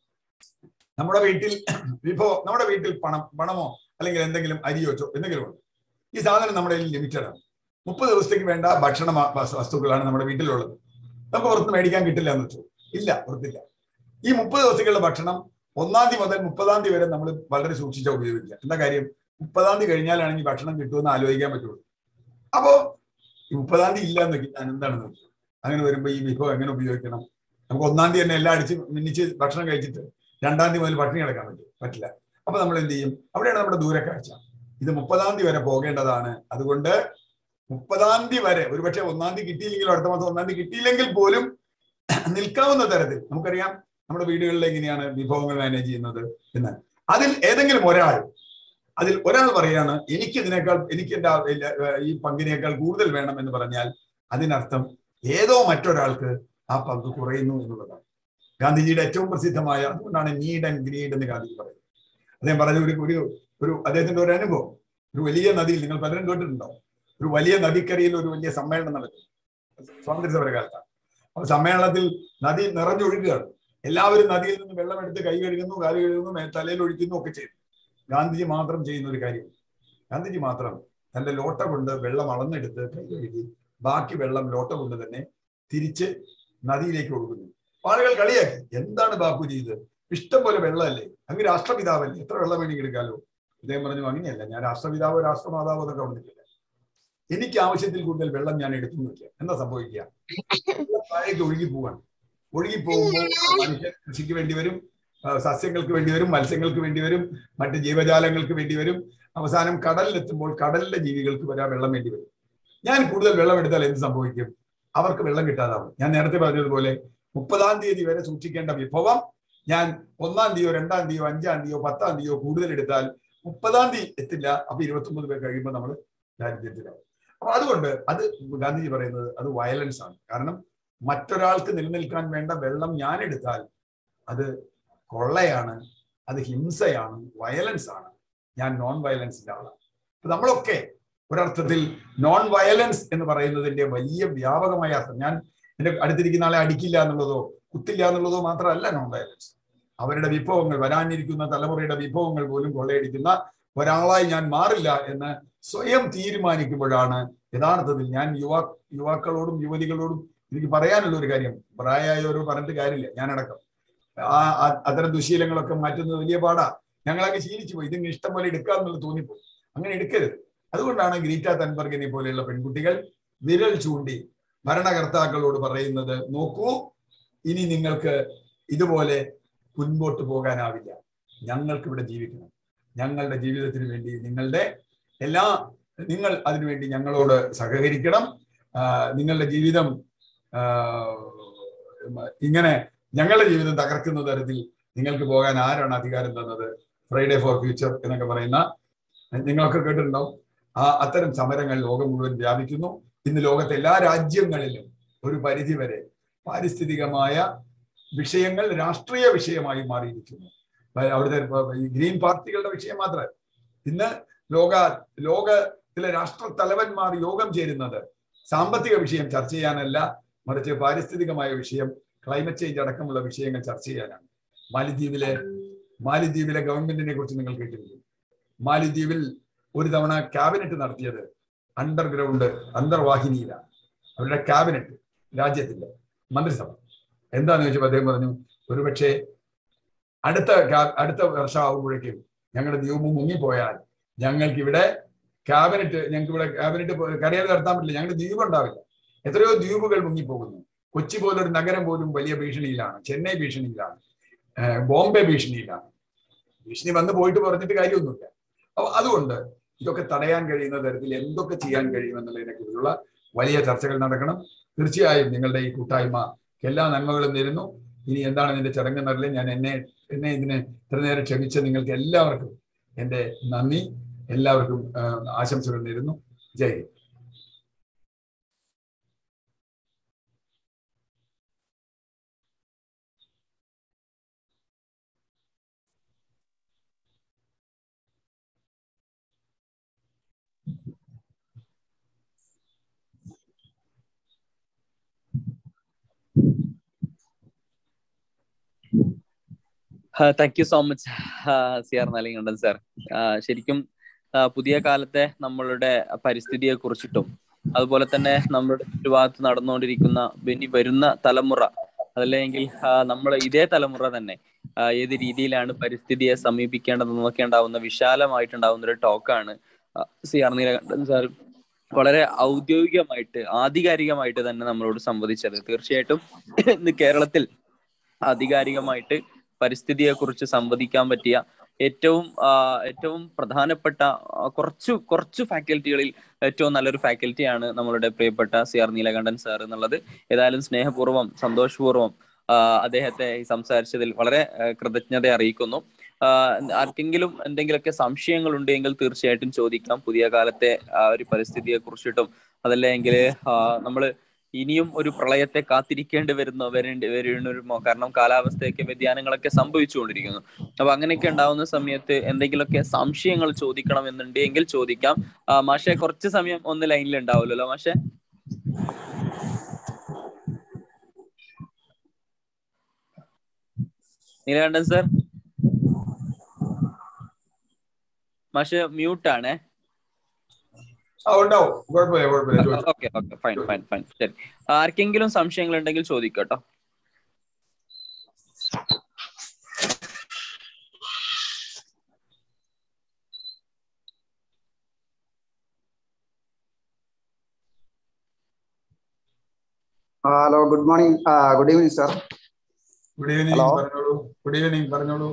നമ്മുടെ വീട്ടിൽ വിഭവം നമ്മുടെ വീട്ടിൽ പണം പണമോ അല്ലെങ്കിൽ എന്തെങ്കിലും അരിയോ ചോ എന്തെങ്കിലും ഉണ്ട് ഈ സാധനം നമ്മുടെ ലിമിറ്റഡ് ആണ് മുപ്പത് ദിവസത്തേക്ക് വേണ്ട ഭക്ഷണ വസ്തുക്കളാണ് നമ്മുടെ വീട്ടിലുള്ളത് നമുക്ക് പുറത്ത് മേടിക്കാൻ കിട്ടില്ല എന്ന് വെച്ചു ഇല്ല പുറത്തില്ല ഈ മുപ്പത് ദിവസത്തേക്കുള്ള ഭക്ഷണം ഒന്നാം തീയതി മുതൽ മുപ്പതാം തീയതി വരെ നമ്മൾ വളരെ സൂക്ഷിച്ചാൽ ഉപയോഗിക്കുക എന്താ കാര്യം മുപ്പതാം തീയതി കഴിഞ്ഞാലാണ് ഈ ഭക്ഷണം കിട്ടുമെന്ന് ആലോചിക്കാൻ പറ്റുള്ളൂ അപ്പോ ഈ മുപ്പതാം തീയതി ഇല്ല എന്ന് ഞാൻ എന്താണെന്ന് നോക്കി അങ്ങനെ വരുമ്പോൾ ഈ വിഭവം എങ്ങനെ ഉപയോഗിക്കണം നമുക്ക് ഒന്നാം തീയതി തന്നെ എല്ലാം അടിച്ച് മിന്നിച്ച് ഭക്ഷണം കഴിച്ചിട്ട് രണ്ടാം തീയതി മുതൽ പട്ടിണി കിടക്കാൻ പറ്റും പറ്റില്ല അപ്പൊ നമ്മൾ എന്ത് ചെയ്യും അവിടെയാണ് നമ്മുടെ ദൂരക്കാഴ്ച ഇത് മുപ്പതാം തീയതി വരെ പോകേണ്ടതാണ് അതുകൊണ്ട് മുപ്പതാം തീയതി വരെ ഒരുപക്ഷെ ഒന്നാം തീയതി കിട്ടിയില്ലെങ്കിലും അടുത്ത മാസം ഒന്നാം തീയതി കിട്ടിയില്ലെങ്കിൽ പോലും നിൽക്കാവുന്ന തരത്തിൽ നമുക്കറിയാം നമ്മുടെ വീടുകളിൽ എങ്ങനെയാണ് വിഭവങ്ങൾ മാനേജ് ചെയ്യുന്നത് എന്ന് അതിൽ ഏതെങ്കിലും ഒരാൾ അതിൽ ഒരാൾ പറയാണ് എനിക്ക് ഇതിനേക്കാൾ എനിക്ക് എന്റെ ഈ പങ്കിനേക്കാൾ കൂടുതൽ വേണം എന്ന് പറഞ്ഞാൽ അതിനർത്ഥം ഏതോ മറ്റൊരാൾക്ക് ആ പങ്ക് കുറയുന്നു എന്നുള്ളതാണ് ഗാന്ധിജിയുടെ ഏറ്റവും പ്രസിദ്ധമായ അതുകൊണ്ടാണ് നീഡ് ആൻഡ് ഗ്രീഡ് എന്ന് ഗാന്ധിജി പറയുന്നത് അദ്ദേഹം പറഞ്ഞ ഒരു ഒരു ഒരു അദ്ദേഹത്തിന്റെ ഒരു അനുഭവം ഒരു വലിയ നദിയിൽ നിങ്ങൾ പലരും കേട്ടിട്ടുണ്ടാവും ഒരു വലിയ നദിക്കരയിൽ ഒരു വലിയ സമ്മേളനം നടക്കും സ്വാതന്ത്ര്യ സമര കാലത്താണ് അപ്പൊ സമ്മേളനത്തിൽ നദി നിറഞ്ഞൊഴുകുകയാണ് എല്ലാവരും നദിയിൽ നിന്ന് വെള്ളമെടുത്ത് കൈ കഴുകുന്നു കാല് കഴുകുന്നു മേ- തലയിൽ ഒഴിക്കുന്നു ഒക്കെ ചെയ്യുന്നു ഗാന്ധിജി മാത്രം ചെയ്യുന്ന ഒരു കാര്യം ഗാന്ധിജി മാത്രം തന്റെ ലോട്ട കൊണ്ട് വെള്ളം അളന്നെടുത്ത് കൈ കഴുകി ബാക്കി വെള്ളം ലോട്ട കൊണ്ട് തന്നെ തിരിച്ച് നദിയിലേക്ക് ഒഴുകുന്നു അപ്പൊ ആളുകൾ കളിയാക്കി എന്താണ് ബാപ്പുജി ഇത് ഇഷ്ടം പോലെ വെള്ളമല്ലേ അങ്ങ് രാഷ്ട്രപിതാവല്ലേ എത്ര വെള്ളം വേണമെങ്കിൽ എടുക്കാലോ ഇദ്ദേഹം പറഞ്ഞു അങ്ങനെയല്ല ഞാൻ രാഷ്ട്രപിതാവോ രാഷ്ട്രമാതാവോ എന്നൊക്കെ പറഞ്ഞിട്ടില്ല എനിക്ക് ആവശ്യത്തിൽ കൂടുതൽ വെള്ളം ഞാൻ എടുത്തു നോക്കിയ എന്താ സംഭവിക്കുക വെള്ളം താഴേക്ക് ഒഴുകി പോവാണ് ഒഴുകി പോകുമ്പോൾ മനുഷ്യൻ കൃഷിക്ക് വേണ്ടി വരും ആ, സസ്യങ്ങൾക്ക് വേണ്ടി വരും മത്സ്യങ്ങൾക്ക് വേണ്ടി വരും മറ്റ് ജീവജാലങ്ങൾക്ക് വേണ്ടി വരും അവസാനം കടലിലെത്തുമ്പോൾ കടലിലെ ജീവികൾക്ക് വരാൻ വെള്ളം വേണ്ടി വരും ഞാൻ കൂടുതൽ വെള്ളം എടുത്താൽ എന്ത് സംഭവിക്കും അവർക്ക് വെള്ളം കിട്ടാതാവും ഞാൻ നേരത്തെ പറഞ്ഞതുപോലെ മുപ്പതാം തീയതി വരെ സൂക്ഷിക്കേണ്ട വിഭവം ഞാൻ ഒന്നാം തീയതിയോ രണ്ടാം തീയതിയോ അഞ്ചാം തീയതിയോ പത്താം തീയതിയോ കൂടുതൽ എടുത്താൽ മുപ്പതാം തീയതി എത്തില്ല അപ്പൊ ഇരുപത്തൊമ്പത് പേർ കഴിയുമ്പോൾ നമ്മൾ ദാരിദ്ര്യത്തിലാവും അപ്പൊ അതുകൊണ്ട് അത് ഗാന്ധിജി പറയുന്നത് അത് വയലൻസ് ആണ് കാരണം മറ്റൊരാൾക്ക് നിലനിൽക്കാൻ വേണ്ട വെള്ളം ഞാൻ എടുത്താൽ അത് കൊള്ളയാണ് അത് ഹിംസയാണ് വയലൻസ് ആണ് ഞാൻ നോൺ വയലൻസിന്റെ ആളാണ് അപ്പൊ നമ്മളൊക്കെ ഒരർത്ഥത്തിൽ നോൺ വയലൻസ് എന്ന് പറയുന്നതിന്റെ വലിയ വ്യാപകമായ അർത്ഥം ഞാൻ എന്റെ അടുത്തിരിക്കുന്ന ആളെ അടിക്കില്ല എന്നുള്ളതോ കുത്തില്ല എന്നുള്ളതോ മാത്രമല്ല നോൺ വയലൻസ് അവരുടെ വിഭവങ്ങൾ വരാനിരിക്കുന്ന തലമുറയുടെ വിഭവങ്ങൾ പോലും കൊള്ളയടിക്കുന്ന ഒരാളായി ഞാൻ മാറില്ല എന്ന് സ്വയം തീരുമാനിക്കുമ്പോഴാണ് യഥാർത്ഥത്തിൽ ഞാൻ യുവാ യുവാക്കളോടും യുവതികളോടും എനിക്ക് പറയാനുള്ള ഒരു കാര്യം പ്രായമായവരോട് പറഞ്ഞിട്ട് കാര്യമില്ല ഞാനടക്കം ആ ആ- അത്തരം ദുശീലങ്ങളൊക്കെ മാറ്റുന്നത് വലിയ പാടാ ഞങ്ങളൊക്കെ ശീലിച്ചു പോയി ഇതിന് ഇഷ്ടം പോലെ എടുക്കാമെന്നുള്ള തോന്നിപ്പോയി അങ്ങനെ എടുക്കരുത് അതുകൊണ്ടാണ് ഗ്രീറ്റ തൻബർഗിനെ പോലെയുള്ള പെൺകുട്ടികൾ വിരൽ ചൂണ്ടി ഭരണകർത്താക്കളോട് പറയുന്നത് നോക്കൂ ഇനി നിങ്ങൾക്ക് ഇതുപോലെ മുൻപോട്ട് പോകാനാവില്ല ഞങ്ങൾക്ക് ഇവിടെ ജീവിക്കണം ഞങ്ങളുടെ ജീവിതത്തിന് വേണ്ടി നിങ്ങളുടെ എല്ലാ നിങ്ങൾ അതിനുവേണ്ടി ഞങ്ങളോട് സഹകരിക്കണം ആ, നിങ്ങളുടെ ജീവിതം ആ, ഇങ്ങനെ ഞങ്ങളുടെ ജീവിതം തകർക്കുന്ന തരത്തിൽ നിങ്ങൾക്ക് പോകാൻ ആരാണ് അധികാരം തന്നത് ഫ്രൈഡേ ഫോർ ഫ്യൂച്ചർ എന്നൊക്കെ പറയുന്ന നിങ്ങളൊക്കെ കേട്ടിട്ടുണ്ടാവും ആ അത്തരം സമരങ്ങൾ ലോകം മുഴുവൻ വ്യാപിക്കുന്നു ഇന്ന് ലോകത്തെ എല്ലാ രാജ്യങ്ങളിലും ഒരു പരിധി വരെ പാരിസ്ഥിതികമായ വിഷയങ്ങൾ രാഷ്ട്രീയ വിഷയമായി മാറിയിരിക്കുന്നു അതായത് അവിടുത്തെ ഇപ്പൊ ഈ ഗ്രീൻ പാർട്ടികളുടെ വിഷയം മാത്രമല്ല ഇന്ന് ലോക ലോകത്തിലെ രാഷ്ട്ര തലവന്മാർ യോഗം ചേരുന്നത് സാമ്പത്തിക വിഷയം ചർച്ച ചെയ്യാനല്ല മറിച്ച് പാരിസ്ഥിതികമായ വിഷയം ക്ലൈമറ്റ് ചേഞ്ച് അടക്കമുള്ള വിഷയങ്ങൾ ചർച്ച ചെയ്യാനാണ് മാലിദ്വീപിലെ മാലിദ്വീപിലെ ഗവൺമെന്റിനെ കുറിച്ച് നിങ്ങൾ കേട്ടിരിക്കും മാലിദ്വീപിൽ ഒരു തവണ ക്യാബിനറ്റ് നടത്തിയത് അണ്ടർഗ്രൗണ്ട് അന്തർവാഹിനിയിലാണ് അവരുടെ ക്യാബിനറ്റ് രാജ്യത്തിന്റെ മന്ത്രിസഭ എന്താന്ന് ചോദിച്ചപ്പോൾ അദ്ദേഹം പറഞ്ഞു ഒരുപക്ഷെ അടുത്ത ക്യാ- അടുത്ത വർഷം ആകുമ്പോഴേക്കും ഞങ്ങളുടെ ദ്വീപ് മുങ്ങിപ്പോയാൽ ഞങ്ങൾക്ക് ഇവിടെ ക്യാബിനറ്റ് ഞങ്ങൾക്ക് ഇവിടെ ക്യാബിനറ്റ് കരയിൽ നടത്താൻ പറ്റില്ല ഞങ്ങളുടെ ദ്വീപ് ഉണ്ടാവില്ല എത്രയോ ദ്വീപുകൾ മുങ്ങിപ്പോകുന്നു കൊച്ചി പോലൊരു നഗരം പോലും വലിയ ഭീഷണിയിലാണ് ചെന്നൈ ഭീഷണിയിലാണ് ഏഹ് ബോംബെ ഭീഷണിയിലാണ് ഭീഷണി വന്ന് പോയിട്ട് പറഞ്ഞിട്ട് കാര്യമൊന്നുമില്ല അപ്പൊ അതുകൊണ്ട് ഇതൊക്കെ തടയാൻ കഴിയുന്ന തരത്തിൽ എന്തൊക്കെ ചെയ്യാൻ കഴിയുമെന്നുള്ളതിനെ കുറിച്ചുള്ള വലിയ ചർച്ചകൾ നടക്കണം തീർച്ചയായും നിങ്ങളുടെ ഈ കൂട്ടായ്മ എല്ലാ നന്മകളും നേരുന്നു ഇനി എന്താണ് ഇതിന്റെ ചടങ്ങെന്നറിയില്ല ഞാൻ എന്നെ എന്നെ ഇതിന് ഇത്ര നേരം ക്ഷമിച്ച നിങ്ങൾക്ക് എല്ലാവർക്കും എന്റെ നന്ദി എല്ലാവർക്കും ആ, ആശംസകൾ നേരുന്നു Jai Hind thank you so much C R Neelakantan sir ശരിക്കും ആ, പുതിയ കാലത്തെ നമ്മളുടെ പരിസ്ഥിതിയെ കുറിച്ചിട്ടും അതുപോലെ തന്നെ നമ്മുടെ ചുറ്റുഭാഗത്ത് നടന്നുകൊണ്ടിരിക്കുന്ന ഇനി വരുന്ന തലമുറ അതല്ലെങ്കിൽ നമ്മൾ ഇതേ തലമുറ തന്നെ ആ, ഏത് രീതിയിലാണ് പരിസ്ഥിതിയെ സമീപിക്കേണ്ടതെന്നൊക്കെ ഉണ്ടാവുന്ന വിശാലമായിട്ടുണ്ടാവുന്ന ഒരു ടോക്കാണ് സി ആർ നീലകണ്ഠൻ സാർ വളരെ ഔദ്യോഗികമായിട്ട് ആധികാരികമായിട്ട് തന്നെ നമ്മളോട് സംവദിച്ചത് തീർച്ചയായിട്ടും ഇന്ന് കേരളത്തിൽ ആധികാരികമായിട്ട് പരിസ്ഥിതിയെ കുറിച്ച് സംവദിക്കാൻ പറ്റിയ ഏറ്റവും ആ, ഏറ്റവും പ്രധാനപ്പെട്ട ആ, കുറച്ചു കുറച്ചു ഫാക്കൽറ്റികളിൽ ഏറ്റവും നല്ലൊരു ഫാക്കൽറ്റിയാണ് നമ്മളുടെ പ്രിയപ്പെട്ട സി ആർ നീലകണ്ഠൻ സാർ എന്നുള്ളത് ഏതായാലും സ്നേഹപൂർവ്വം സന്തോഷപൂർവ്വം ആ, അദ്ദേഹത്തെ ഈ സംസാരിച്ചതിൽ വളരെ ആ, കൃതജ്ഞത അറിയിക്കുന്നു ആ, ആർക്കെങ്കിലും എന്തെങ്കിലുമൊക്കെ സംശയങ്ങൾ ഉണ്ടെങ്കിൽ തീർച്ചയായിട്ടും ചോദിക്കാം പുതിയ കാലത്തെ ആ ഒരു പരിസ്ഥിതിയെ കുറിച്ചിട്ടും അതല്ലെങ്കിൽ നമ്മൾ ഇനിയും ഒരു പ്രളയത്തെ കാത്തിരിക്കേണ്ടി വരുന്നോ വരേണ്ടി വരുമോ കാരണം കാലാവസ്ഥയൊക്കെ വ്യതിയാനങ്ങളൊക്കെ സംഭവിച്ചുകൊണ്ടിരിക്കുന്നു അപ്പൊ അങ്ങനെയൊക്കെ ഉണ്ടാവുന്ന സമയത്ത് എന്തെങ്കിലുമൊക്കെ സംശയങ്ങൾ ചോദിക്കണം എന്നുണ്ടെങ്കിൽ ചോദിക്കാം ആ, മാഷെ കുറച്ച് സമയം ഒന്ന് ലൈനിൽ ഉണ്ടാവുമല്ലോ മാഷെ നീലകണ്ഠൻ സർ മാഷെ മ്യൂട്ട് ആണേ ആ ഉണ്ടാവും കുഴപ്പമില്ല കുഴപ്പമില്ല ചോദിച്ചോ. Okay okay fine fine fine ശരി ആർക്കെങ്കിലും സംശയങ്ങൾ ഉണ്ടെങ്കിൽ ചോദിക്കട്ടോ hello good morning good evening sir good evening Hello. പറഞ്ഞോളൂ ഗുഡ് ഈവനിങ് പറഞ്ഞോളൂ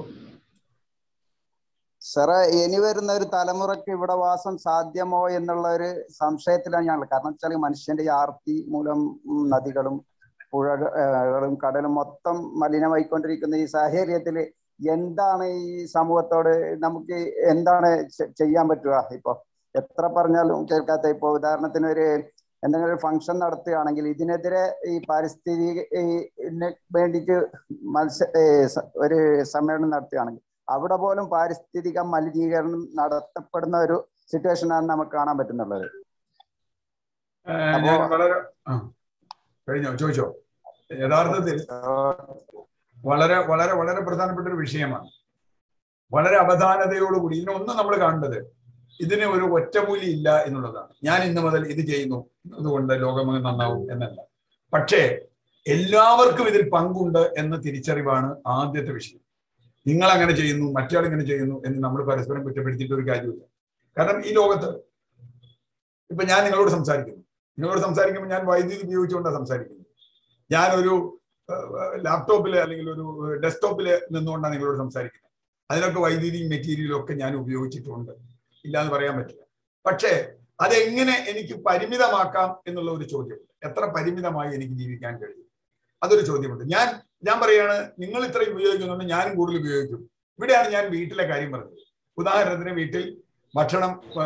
സാറേ ഇനി വരുന്ന ഒരു തലമുറയ്ക്ക് ഇവിടെ വാസം സാധ്യമോ എന്നുള്ള ഒരു സംശയത്തിലാണ് ഞാൻ കാരണം വെച്ചാൽ മനുഷ്യന്റെ ഈ ആർത്തി മൂലം ഉം, നദികളും പുഴകളും കടലും മൊത്തം മലിനമായിക്കൊണ്ടിരിക്കുന്ന ഈ സാഹചര്യത്തിൽ എന്താണ് ഈ സമൂഹത്തോട് നമുക്ക് എന്താണ് ചെ- ചെയ്യാൻ പറ്റുക ഇപ്പൊ എത്ര പറഞ്ഞാലും കേൾക്കാത്ത ഇപ്പൊ ഉദാഹരണത്തിന് ഒരു എന്തെങ്കിലും ഒരു ഫംഗ്ഷൻ നടത്തുകയാണെങ്കിൽ ഇതിനെതിരെ ഈ പാരിസ്ഥിതി വേണ്ടിയിട്ട് മത്സ ഏ, സ- ഒരു സമ്മേളനം നടത്തുകയാണെങ്കിൽ അവിടെ പോലും പാരിസ്ഥിതിക മലിനീകരണം നടത്തപ്പെടുന്ന ഒരു സിറ്റുവേഷനാണ് നമുക്ക് കാണാൻ പറ്റുന്നുള്ളത് ഏ, അപ്പോ- ഞാൻ വളരെ ആ കഴിഞ്ഞോ ചോദിച്ചോ യഥാർത്ഥത്തിൽ വളരെ വളരെ വളരെ പ്രധാനപ്പെട്ട ഒരു വിഷയമാണ് വളരെ അവധാനതയോടുകൂടി ഇതിനൊന്നും നമ്മൾ കാണേണ്ടത് ഇതിന് ഒരു ഒറ്റമൂലി ഇല്ല എന്നുള്ളതാണ് ഞാൻ ഇന്ന് മുതൽ ഇത് ചെയ്യുന്നു അതുകൊണ്ട് ലോകമങ്ങ് നന്നാവും എന്നല്ല പക്ഷേ എല്ലാവർക്കും ഇതിൽ പങ്കുണ്ട് എന്ന തിരിച്ചറിവാണ് ആദ്യത്തെ വിഷയം നിങ്ങൾ അങ്ങനെ ചെയ്യുന്നു മറ്റയാൾ ഇങ്ങനെ ചെയ്യുന്നു എന്ന് നമ്മൾ പരസ്പരം കുറ്റപ്പെടുത്തിയിട്ട് ഒരു കാര്യമില്ല കാരണം ഈ ലോകത്ത് ഇപ്പൊ ഞാൻ നിങ്ങളോട് സംസാരിക്കുന്നു നിങ്ങളോട് സംസാരിക്കുമ്പോൾ ഞാൻ വൈദ്യുതി ഉപയോഗിച്ചുകൊണ്ടാണ് സംസാരിക്കുന്നത് ഞാനൊരു ലാപ്ടോപ്പിൽ അല്ലെങ്കിൽ ഒരു ഡെസ്ക്ടോപ്പിൽ നിന്നുകൊണ്ടാണ് നിങ്ങളോട് സംസാരിക്കുന്നത് അതിനൊക്കെ വൈദ്യുതിയും മെറ്റീരിയലും ഒക്കെ ഞാൻ ഉപയോഗിച്ചിട്ടുണ്ട് ഇല്ലാന്ന് പറയാൻ പറ്റില്ല പക്ഷേ അതെങ്ങനെ എനിക്ക് പരിമിതമാക്കാം എന്നുള്ള ഒരു ചോദ്യമുണ്ട് എത്ര പരിമിതമായി എനിക്ക് ജീവിക്കാൻ കഴിയും അതൊരു ചോദ്യമുണ്ട് ഞാൻ ഞാൻ പറയാണ് നിങ്ങൾ ഇത്ര ഉപയോഗിക്കുന്നുണ്ട് ഞാനും കൂടുതൽ ഉപയോഗിക്കും ഇവിടെയാണ് ഞാൻ വീട്ടിലെ കാര്യം പറഞ്ഞത് ഉദാഹരണത്തിന് വീട്ടിൽ ഭക്ഷണം ആ,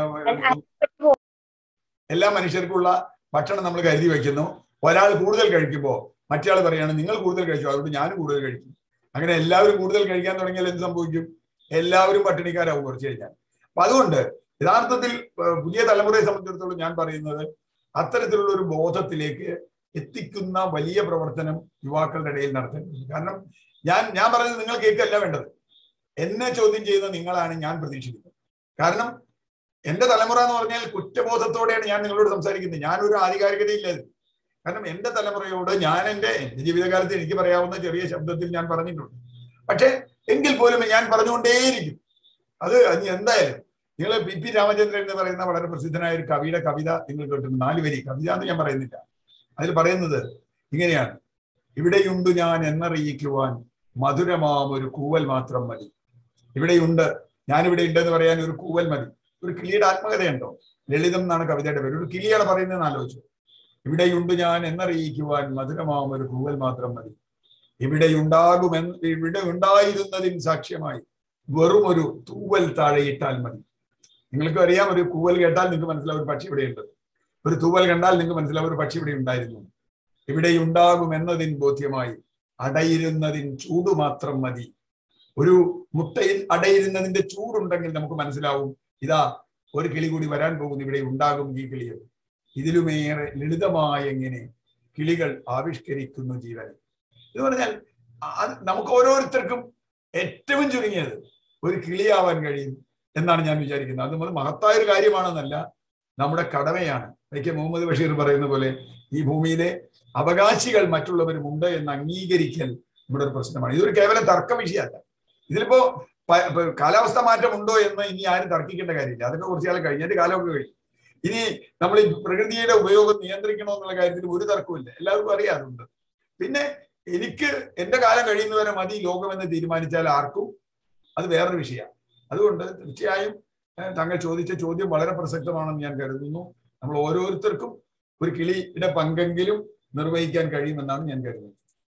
എല്ലാ മനുഷ്യർക്കുള്ള ഭക്ഷണം നമ്മൾ കരുതി വെക്കുന്നു ഒരാൾ കൂടുതൽ കഴിക്കുമ്പോൾ മറ്റേയാൾ പറയാണ് നിങ്ങൾ കൂടുതൽ കഴിച്ചു അതുകൊണ്ട് ഞാനും കൂടുതൽ കഴിക്കും അങ്ങനെ എല്ലാവരും കൂടുതൽ കഴിക്കാൻ തുടങ്ങിയാൽ എന്ത് സംഭവിക്കും എല്ലാവരും പട്ടിണിക്കാരാവും കുറച്ച് കഴിഞ്ഞാൽ അപ്പൊ അതുകൊണ്ട് യഥാർത്ഥത്തിൽ ഏഹ്, പുതിയ തലമുറയെ സംബന്ധിച്ചിടത്തോളം ഞാൻ പറയുന്നത് അത്തരത്തിലുള്ള ഒരു ബോധത്തിലേക്ക് എത്തിക്കുന്ന വലിയ പ്രവർത്തനം യുവാക്കളുടെ ഇടയിൽ നടത്തേണ്ടത് കാരണം ഞാൻ ഞാൻ പറയുന്നത് നിങ്ങൾ കേൾക്കല്ല വേണ്ടത് എന്നെ ചോദ്യം ചെയ്യുന്ന നിങ്ങളാണ് ഞാൻ പ്രതീക്ഷിക്കുന്നത് കാരണം എന്റെ തലമുറ എന്ന് പറഞ്ഞാൽ കുറ്റബോധത്തോടെയാണ് ഞാൻ നിങ്ങളോട് സംസാരിക്കുന്നത് ഞാനൊരു ആധികാരികതയില്ല ഇതിൽ. കാരണം എന്റെ തലമുറയോട് ഞാൻ എന്റെ എന്റെ ജീവിതകാലത്ത് എനിക്ക് പറയാവുന്ന ചെറിയ ശബ്ദത്തിൽ ഞാൻ പറഞ്ഞിട്ടുണ്ട് പക്ഷെ എങ്കിൽ പോലും ഞാൻ പറഞ്ഞുകൊണ്ടേയിരിക്കും അത് ഇനി എന്തായാലും നിങ്ങൾ പി പി രാമചന്ദ്രൻ എന്ന് പറയുന്ന വളരെ പ്രസിദ്ധനായ ഒരു കവിയുടെ കവിത നിങ്ങൾ കേട്ടിട്ടുണ്ട് നാല് വരി കവിത എന്ന് ഞാൻ പറയുന്നില്ല അതിൽ പറയുന്നത് ഇങ്ങനെയാണ് ഇവിടെയുണ്ട് ഞാൻ എന്നറിയിക്കുവാൻ മധുരമാം ഒരു കൂവൽ മാത്രം മതി ഇവിടെയുണ്ട് ഞാനിവിടെ ഉണ്ടെന്ന് പറയാൻ ഒരു കൂവൽ മതി ഒരു കിളിയുടെ ആത്മകഥയുണ്ടോ ലളിതം എന്നാണ് കവിതയുടെ പേര് ഒരു കിളിയാണ് പറയുന്നതെന്ന് ആലോചിച്ചു ഇവിടെയുണ്ട് ഞാൻ എന്നറിയിക്കുവാൻ മധുരമാം ഒരു കൂവൽ മാത്രം മതി ഇവിടെയുണ്ടാകുമെന്ന് ഇവിടെ ഉണ്ടായിരുന്നതിന് സാക്ഷ്യമായി വെറും ഒരു തൂവൽ താഴെയിട്ടാൽ മതി നിങ്ങൾക്ക് അറിയാം ഒരു കൂവൽ കേട്ടാൽ നിങ്ങൾക്ക് മനസ്സിലാവും ഒരു പക്ഷി ഇവിടെയുണ്ട് ഒരു തൂവൽ കണ്ടാൽ നിങ്ങൾക്ക് മനസ്സിലാവും ഒരു പക്ഷി ഇവിടെ ഉണ്ടായിരുന്നു ഇവിടെ ഉണ്ടാകും എന്നതിൻ ബോധ്യമായി അടയിരുന്നതിൻ ചൂട് മാത്രം മതി ഒരു മുട്ടയിൽ അടയിരുന്നതിന്റെ ചൂടുണ്ടെങ്കിൽ നമുക്ക് മനസ്സിലാവും ഇതാ ഒരു കിളി കൂടി വരാൻ പോകുന്നു ഇവിടെ ഉണ്ടാകും ഈ കിളികൾ ഇതിലുമേറെ ലളിതമായ എങ്ങനെ കിളികൾ ആവിഷ്കരിക്കുന്നു ജീവൻ എന്ന് പറഞ്ഞാൽ അത് നമുക്ക് ഓരോരുത്തർക്കും ഏറ്റവും ചുരുങ്ങിയത് ഒരു കിളിയാവാൻ കഴിയും എന്നാണ് ഞാൻ വിചാരിക്കുന്നത് അത് അത് മഹത്തായ ഒരു കാര്യമാണെന്നല്ല നമ്മുടെ കടമയാണ് വൈക്കം മുഹമ്മദ് ബഷീർ പറയുന്ന പോലെ ഈ ഭൂമിയിലെ അവകാശികൾ മറ്റുള്ളവരുമുണ്ട് എന്ന് അംഗീകരിക്കൽ നമ്മുടെ ഒരു പ്രശ്നമാണ് ഇതൊരു കേവലം തർക്ക വിഷയമല്ല ഇതിലിപ്പോ പ- ഇപ്പൊ കാലാവസ്ഥ മാറ്റം ഉണ്ടോ എന്ന് ഇനി ആരും തർക്കിക്കേണ്ട കാര്യമില്ല അതൊക്കെ കുറച്ച് കാലം കഴിഞ്ഞിട്ട് കാലമൊക്കെ കഴിഞ്ഞു ഇനി നമ്മൾ ഈ പ്രകൃതിയുടെ ഉപയോഗം നിയന്ത്രിക്കണോ എന്നുള്ള കാര്യത്തിൽ ഒരു തർക്കമില്ല എല്ലാവർക്കും അറിയാം അതുണ്ട് പിന്നെ എനിക്ക് എന്റെ കാലം കഴിയുന്നവരെ മതി ലോകമെന്ന് തീരുമാനിച്ചാൽ ആർക്കും അത് വേറൊരു വിഷയമാണ് അതുകൊണ്ട് തീർച്ചയായും ഏഹ്, താങ്കൾ ചോദിച്ച ചോദ്യം വളരെ പ്രസക്തമാണെന്ന് ഞാൻ കരുതുന്നു നമ്മൾ ഓരോരുത്തർക്കും ഒരു കിളിയുടെ പങ്കെങ്കിലും നിർവഹിക്കാൻ കഴിയുമെന്നാണ് ഞാൻ കരുതുന്നത്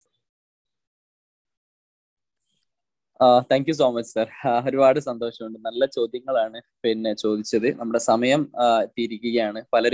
thank you so much sir ഒരുപാട് സന്തോഷമുണ്ട് നല്ല ചോദ്യങ്ങളാണ് പിന്നെ ചോദിച്ചത് നമ്മുടെ സമയം ആ, എത്തിയിരിക്കുകയാണ് പലരും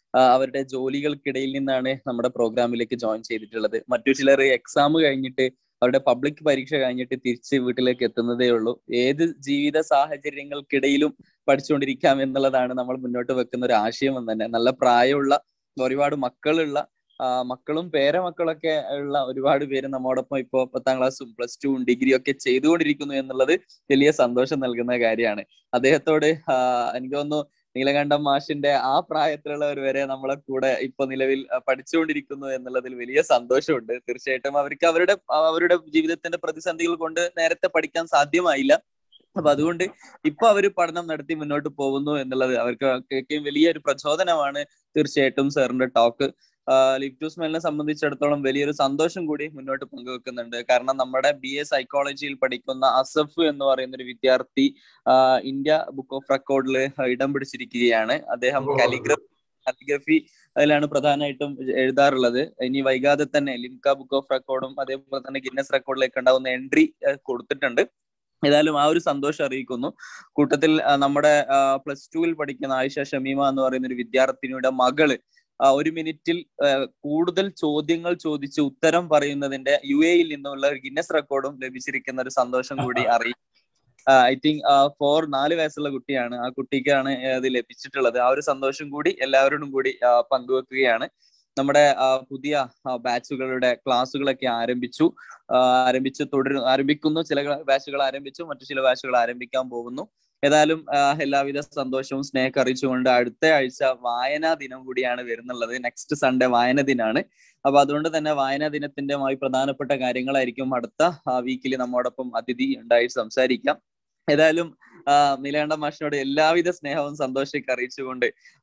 അവരുടെ ജോലികൾക്കിടയിൽ നിന്നാണ് നമ്മുടെ പ്രോഗ്രാമിലേക്ക് ജോയിൻ ചെയ്തിട്ടുള്ളത് മറ്റു ചിലർ എക്സാം കഴിഞ്ഞിട്ട് അവരുടെ പബ്ലിക് പരീക്ഷ കഴിഞ്ഞിട്ട് തിരിച്ച് വീട്ടിലേക്ക് എത്തുന്നതേ ഉള്ളൂ ഏത് ജീവിത സാഹചര്യങ്ങൾക്കിടയിലും പഠിച്ചുകൊണ്ടിരിക്കാം എന്നുള്ളതാണ് നമ്മൾ മുന്നോട്ട് വെക്കുന്ന ഒരു ആശയം എന്ന് തന്നെ നല്ല പ്രായമുള്ള ഒരുപാട് മക്കളുള്ള മക്കളും പേരമക്കളൊക്കെ ഉള്ള ഒരുപാട് പേര് നമ്മോടൊപ്പം ഇപ്പോൾ പത്താം ക്ലാസ്സും പ്ലസ് ടുവും ഡിഗ്രിയും ഒക്കെ ചെയ്തുകൊണ്ടിരിക്കുന്നു എന്നുള്ളത് വലിയ സന്തോഷം നൽകുന്ന കാര്യമാണ് അദ്ദേഹത്തോട് എനിക്ക് തോന്നുന്നു നീലകണ്ഠം മാഷിന്റെ ആ പ്രായത്തിലുള്ളവർ വരെ നമ്മളെ കൂടെ ഇപ്പൊ നിലവിൽ പഠിച്ചുകൊണ്ടിരിക്കുന്നു എന്നുള്ളതിൽ വലിയ സന്തോഷമുണ്ട് തീർച്ചയായിട്ടും അവർക്ക് അവരുടെ അവരുടെ ജീവിതത്തിന്റെ പ്രതിസന്ധികൾ കൊണ്ട് നേരത്തെ പഠിക്കാൻ സാധ്യമായില്ല അപ്പൊ അതുകൊണ്ട് ഇപ്പൊ അവര് പഠനം നടത്തി മുന്നോട്ട് പോകുന്നു എന്നുള്ളത് അവർക്ക് വലിയൊരു പ്രചോദനമാണ് തീർച്ചയായിട്ടും സാറിന്റെ ടോക്ക് ലിപ് ടു സ്മെലിനെ സംബന്ധിച്ചിടത്തോളം വലിയൊരു സന്തോഷം കൂടി മുന്നോട്ട് പങ്കുവെക്കുന്നുണ്ട് കാരണം നമ്മുടെ ബി എ സൈക്കോളജിയിൽ പഠിക്കുന്ന അസഫ് എന്ന് പറയുന്ന ഒരു വിദ്യാർത്ഥി ഇന്ത്യ ബുക്ക് ഓഫ് റെക്കോർഡിൽ ഇടം പിടിച്ചിരിക്കുകയാണ് അദ്ദേഹം കാലിഗ്രഫി കാലിഗ്രഫി അതിലാണ് പ്രധാനമായിട്ടും എഴുതാറുള്ളത് ഇനി വൈകാതെ തന്നെ ലിംക ബുക്ക് ഓഫ് റെക്കോർഡും അതേപോലെ തന്നെ ഗിന്നസ് റെക്കോർഡിലേക്ക് ഉണ്ടാവുന്ന എൻട്രി കൊടുത്തിട്ടുണ്ട് ഏതായാലും ആ ഒരു സന്തോഷം അറിയിക്കുന്നു കൂട്ടത്തിൽ നമ്മുടെ പ്ലസ് ടുവിൽ പഠിക്കുന്ന ആയിഷ ഷമീമ എന്ന് പറയുന്ന ഒരു വിദ്യാർത്ഥിനിയുടെ മകള് ഒരു മിനിറ്റിൽ കൂടുതൽ ചോദ്യങ്ങൾ ചോദിച്ച് ഉത്തരം പറയുന്നതിന്റെ യു എയിൽ നിന്നുള്ള ഒരു ഗിന്നസ് റെക്കോർഡും ലഭിച്ചിരിക്കുന്ന ഒരു സന്തോഷം കൂടി അറിയിക്കും ഐ തിങ്ക് ഫോർ നാല് വയസ്സുള്ള കുട്ടിയാണ് ആ കുട്ടിക്കാണ് അത് ലഭിച്ചിട്ടുള്ളത് ആ ഒരു സന്തോഷം കൂടി എല്ലാവരോടും കൂടി പങ്കുവെക്കുകയാണ് നമ്മുടെ പുതിയ ബാച്ചുകളുടെ ക്ലാസ്സുകളൊക്കെ ആരംഭിച്ചു ആരംഭിച്ച് തുടരുന്നു ആരംഭിക്കുന്നു ചില ബാച്ചുകൾ ആരംഭിച്ചു മറ്റു ചില ബാച്ചുകൾ ആരംഭിക്കാൻ പോകുന്നു ഏതായാലും എല്ലാവിധ സന്തോഷവും സ്നേഹം അറിയിച്ചുകൊണ്ട് അടുത്ത ആഴ്ച വായനാ ദിനം കൂടിയാണ് വരുന്നുള്ളത് നെക്സ്റ്റ് സൺഡേ വായന ദിനാണ് അപ്പൊ അതുകൊണ്ട് തന്നെ വായനാ ദിനത്തിന്റെമായി പ്രധാനപ്പെട്ട കാര്യങ്ങളായിരിക്കും അടുത്ത വീക്കിൽ നമ്മോടൊപ്പം അതിഥി ഉണ്ടായി സംസാരിക്കാം ഏതായാലും നീലകണ്ഠ മാഷിനോട് എല്ലാവിധ സ്നേഹവും സന്തോഷമൊക്കെ അറിയിച്ചുകൊണ്ട്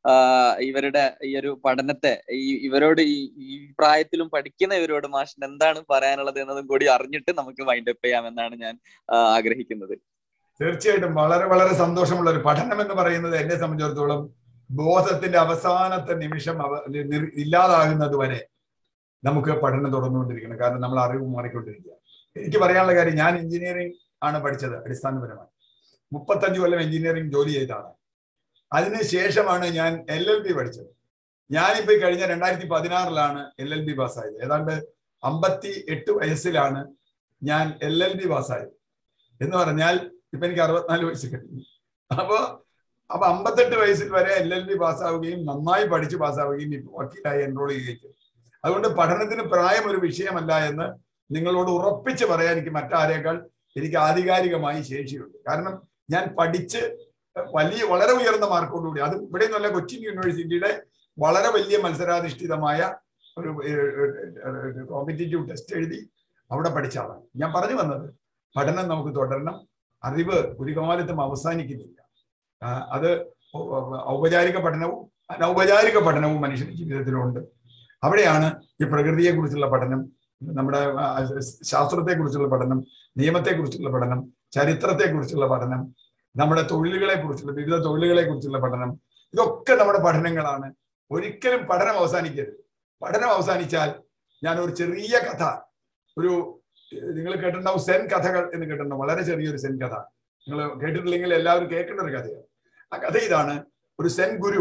ഇവരുടെ ഈ ഒരു പഠനത്തെ ഈ ഇവരോട് ഈ ഈ പ്രായത്തിലും പഠിക്കുന്ന ഇവരോട് മാഷിന് എന്താണ് പറയാനുള്ളത് എന്നതും കൂടി അറിഞ്ഞിട്ട് നമുക്ക് വൈൻഡപ്പ് ചെയ്യാമെന്നാണ് ഞാൻ ആഗ്രഹിക്കുന്നത് തീർച്ചയായിട്ടും വളരെ വളരെ സന്തോഷമുള്ള ഒരു പഠനം എന്ന് പറയുന്നത് എന്നെ സംബന്ധിച്ചിടത്തോളം ബോധത്തിന്റെ അവസാനത്തെ നിമിഷം ഇല്ലാതാകുന്നത് വരെ നമുക്ക് പഠനം തുടർന്നുകൊണ്ടിരിക്കണം കാരണം നമ്മൾ അറിവ് മാറിക്കൊണ്ടിരിക്കുക എനിക്ക് പറയാനുള്ള കാര്യം ഞാൻ എഞ്ചിനീയറിംഗ് ആണ് പഠിച്ചത് അടിസ്ഥാനപരമായി മുപ്പത്തഞ്ച് കൊല്ലം എഞ്ചിനീയറിംഗ് ജോലി ചെയ്താണ് അതിന് ശേഷമാണ് ഞാൻ എൽ എൽ ബി പഠിച്ചത് ഞാനിപ്പോ കഴിഞ്ഞ രണ്ടായിരത്തി പതിനാറിലാണ് എൽ എൽ ബി പാസ്സായത് ഏതാണ്ട് അമ്പത്തി എട്ട് വയസ്സിലാണ് ഞാൻ എൽ എൽ ബി പാസ്സായത് എന്ന് പറഞ്ഞാൽ ഇപ്പൊ എനിക്ക് അറുപത്തിനാല് വയസ്സ് കഴിഞ്ഞു അപ്പോ അപ്പൊ അമ്പത്തെട്ട് വയസ്സിൽ വരെ എൽ എൽ ബി പാസ്സാവുകയും നന്നായി പഠിച്ച് പാസ്സാവുകയും ഇപ്പൊ വക്കീലായി എൻറോൾ ചെയ്യുകയും അതുകൊണ്ട് പഠനത്തിന് പ്രായം ഒരു വിഷയമല്ല എന്ന് നിങ്ങളോട് ഉറപ്പിച്ച് പറയാൻ എനിക്ക് മറ്റാരേക്കാൾ എനിക്ക് ആധികാരികമായി ശേഷിയുണ്ട് കാരണം ഞാൻ പഠിച്ച് വലിയ വളരെ ഉയർന്ന മാർക്കോടുകൂടി അത് ഇവിടെ നിന്നല്ല കൊച്ചിൻ യൂണിവേഴ്സിറ്റിയുടെ വളരെ വലിയ മത്സരാധിഷ്ഠിതമായ ഒരു കോമ്പറ്റേറ്റീവ് ടെസ്റ്റ് എഴുതി അവിടെ പഠിച്ച ആളാണ് ഞാൻ പറഞ്ഞു വന്നത് പഠനം നമുക്ക് തുടരണം അറിവ് ഒരു കാലത്തും അവസാനിക്കുന്നില്ല അത് ഔപചാരിക പഠനവും അനൗപചാരിക പഠനവും മനുഷ്യന്റെ ജീവിതത്തിലുണ്ട് അവിടെയാണ് ഈ പ്രകൃതിയെ കുറിച്ചുള്ള പഠനം നമ്മുടെ ശാസ്ത്രത്തെ കുറിച്ചുള്ള പഠനം നിയമത്തെ കുറിച്ചുള്ള പഠനം ചരിത്രത്തെ കുറിച്ചുള്ള പഠനം നമ്മുടെ തൊഴിലുകളെ കുറിച്ചുള്ള വിവിധ തൊഴിലുകളെ കുറിച്ചുള്ള പഠനം ഇതൊക്കെ നമ്മുടെ പഠനങ്ങളാണ് ഒരിക്കലും പഠനം അവസാനിക്കരുത് പഠനം അവസാനിച്ചാൽ ഞാൻ ഒരു ചെറിയ കഥ ഒരു നിങ്ങൾ കേട്ടിട്ടുണ്ടാവും സെൻ കഥകൾ എന്ന് കേട്ടിട്ടുണ്ടാവും വളരെ ചെറിയൊരു സെൻ കഥ നിങ്ങൾ കേട്ടിട്ടില്ലെങ്കിൽ എല്ലാവരും കേൾക്കേണ്ട ഒരു കഥയാണ് ആ കഥ ഇതാണ് ഒരു സെൻ ഗുരു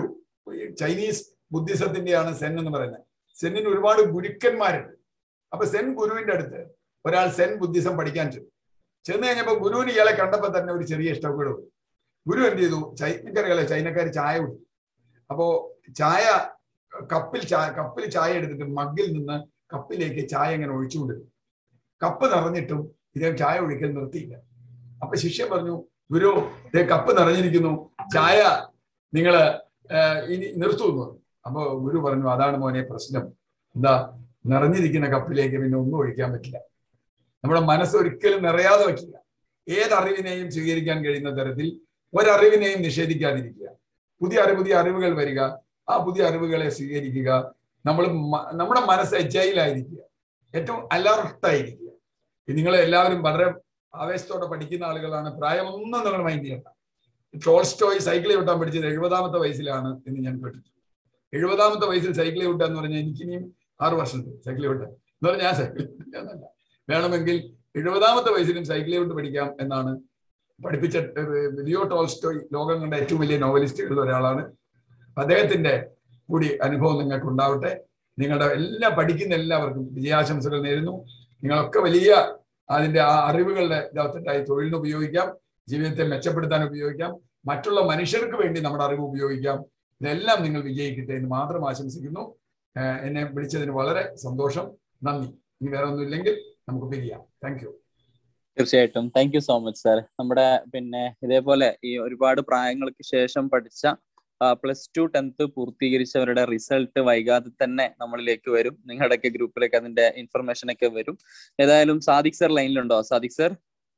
ചൈനീസ് ബുദ്ധിസത്തിന്റെയാണ് സെൻ എന്ന് പറയുന്നത് സെന്നിന് ഒരുപാട് ഗുരുക്കന്മാരുണ്ട് അപ്പൊ സെൻ ഗുരുവിന്റെ അടുത്ത് ഒരാൾ സെൻ ബുദ്ധിസം പഠിക്കാൻ ചെന്നു ചെന്ന് കഴിഞ്ഞപ്പോ ഗുരുവിന് ഇയാളെ കണ്ടപ്പോ തന്നെ ഒരു ചെറിയ ഇഷ്ടക്കേട് വന്നു ഗുരു എന്ത് ചെയ്തു ചൈനക്കറികളെ ചൈനക്കാർ ചായ കുടി അപ്പോ ചായ കപ്പിൽ ചായ കപ്പിൽ ചായ എടുത്തിട്ട് മഗ്ഗിൽ നിന്ന് കപ്പിലേക്ക് ചായ ഇങ്ങനെ ഒഴിച്ചുകൊണ്ടിരുന്നു കപ്പ് നിറഞ്ഞിട്ടും ഇദ്ദേഹം ചായ ഒഴിക്കൽ നിർത്തിയില്ല അപ്പൊ ശിഷ്യൻ പറഞ്ഞു ഗുരു ഇതേ കപ്പ് നിറഞ്ഞിരിക്കുന്നു ചായ നിങ്ങള് ഇനി നിർത്തൂ എന്ന് പറഞ്ഞു അപ്പൊ ഗുരു പറഞ്ഞു അതാണ് മോനെ പ്രശ്നം എന്താ നിറഞ്ഞിരിക്കുന്ന കപ്പിലേക്ക് പിന്നെ ഒന്നും ഒഴിക്കാൻ പറ്റില്ല നമ്മുടെ മനസ്സ് ഒരിക്കലും നിറയാതെ വയ്ക്കുക ഏതറിവിനെയും സ്വീകരിക്കാൻ കഴിയുന്ന തരത്തിൽ ഒരറിവിനെയും നിഷേധിക്കാതിരിക്കുക പുതിയ അറിവ് പുതിയ അറിവുകൾ വരിക ആ പുതിയ അറിവുകളെ സ്വീകരിക്കുക നമ്മൾ നമ്മുടെ മനസ്സ് എജൈലായിരിക്കുക ഏറ്റവും അലർട്ടായിരിക്കുക നിങ്ങൾ എല്ലാവരും വളരെ ആവേശത്തോടെ പഠിക്കുന്ന ആളുകളാണ് പ്രായമൊന്നും നിങ്ങൾ മൈൻഡ് ചെയ്യണ്ട ടോൾസ്റ്റോയ് സൈക്കിൾ ചവിട്ടാൻ പഠിച്ചത് എഴുപതാമത്തെ വയസ്സിലാണ് എന്ന് ഞാൻ കേട്ടിട്ടുണ്ട് എഴുപതാമത്തെ വയസ്സിൽ സൈക്കിൾ ചവിട്ടുക എന്ന് പറഞ്ഞാൽ എനിക്കിനിയും ആറു വർഷമുണ്ട് സൈക്കിൾ ചവിട്ടാൻ എന്ന് പറഞ്ഞാൽ ഞാൻ സൈക്കിൾ എന്നല്ല വേണമെങ്കിൽ എഴുപതാമത്തെ വയസ്സിലും സൈക്കിൾ ചവിട്ട് പഠിക്കാം എന്നാണ് പഠിപ്പിച്ച ലിയോ ടോൾസ്റ്റോയ് ലോകം കണ്ട ഏറ്റവും വലിയ നോവലിസ്റ്റുകളിൽ ഒരാളാണ് അദ്ദേഹത്തിന്റെ കൂടി അനുഭവം നിങ്ങൾക്ക് ഉണ്ടാവട്ടെ നിങ്ങളുടെ എല്ലാ പഠിക്കുന്ന എല്ലാവർക്കും വിജയാശംസകൾ നേരുന്നു നിങ്ങളൊക്കെ വലിയ അതിന്റെ ആ അറിവുകളുടെ ലോകത്തിനായി തൊഴിലിന് ഉപയോഗിക്കാം ജീവിതത്തെ മെച്ചപ്പെടുത്താൻ ഉപയോഗിക്കാം മറ്റുള്ള മനുഷ്യർക്ക് വേണ്ടി നമ്മുടെ അറിവ് ഉപയോഗിക്കാം ഇതെല്ലാം നിങ്ങൾ വിജയിക്കട്ടെ എന്ന് മാത്രം ആശംസിക്കുന്നു ഏഹ് എന്നെ വിളിച്ചതിന് വളരെ സന്തോഷം നന്ദി ഇനി വേറെ ഒന്നുമില്ലെങ്കിൽ നമുക്ക് പിരിയാം താങ്ക് യു തീർച്ചയായിട്ടും thank you so much sir നമ്മുടെ പിന്നെ ഇതേപോലെ ഈ ഒരുപാട് പ്രായങ്ങൾക്ക് ശേഷം പഠിച്ച പ്ലസ് ടു ടെൻത്ത് പൂർത്തീകരിച്ചവരുടെ റിസൾട്ട് വൈകാതെ തന്നെ നമ്മളിലേക്ക് വരും നിങ്ങളുടെയൊക്കെ ഗ്രൂപ്പിലേക്ക് അതിന്റെ ഇൻഫർമേഷൻ ഒക്കെ വരും ഏതായാലും സാദിഖ് സർ ലൈനിലുണ്ടോ സാദിഖ് സർ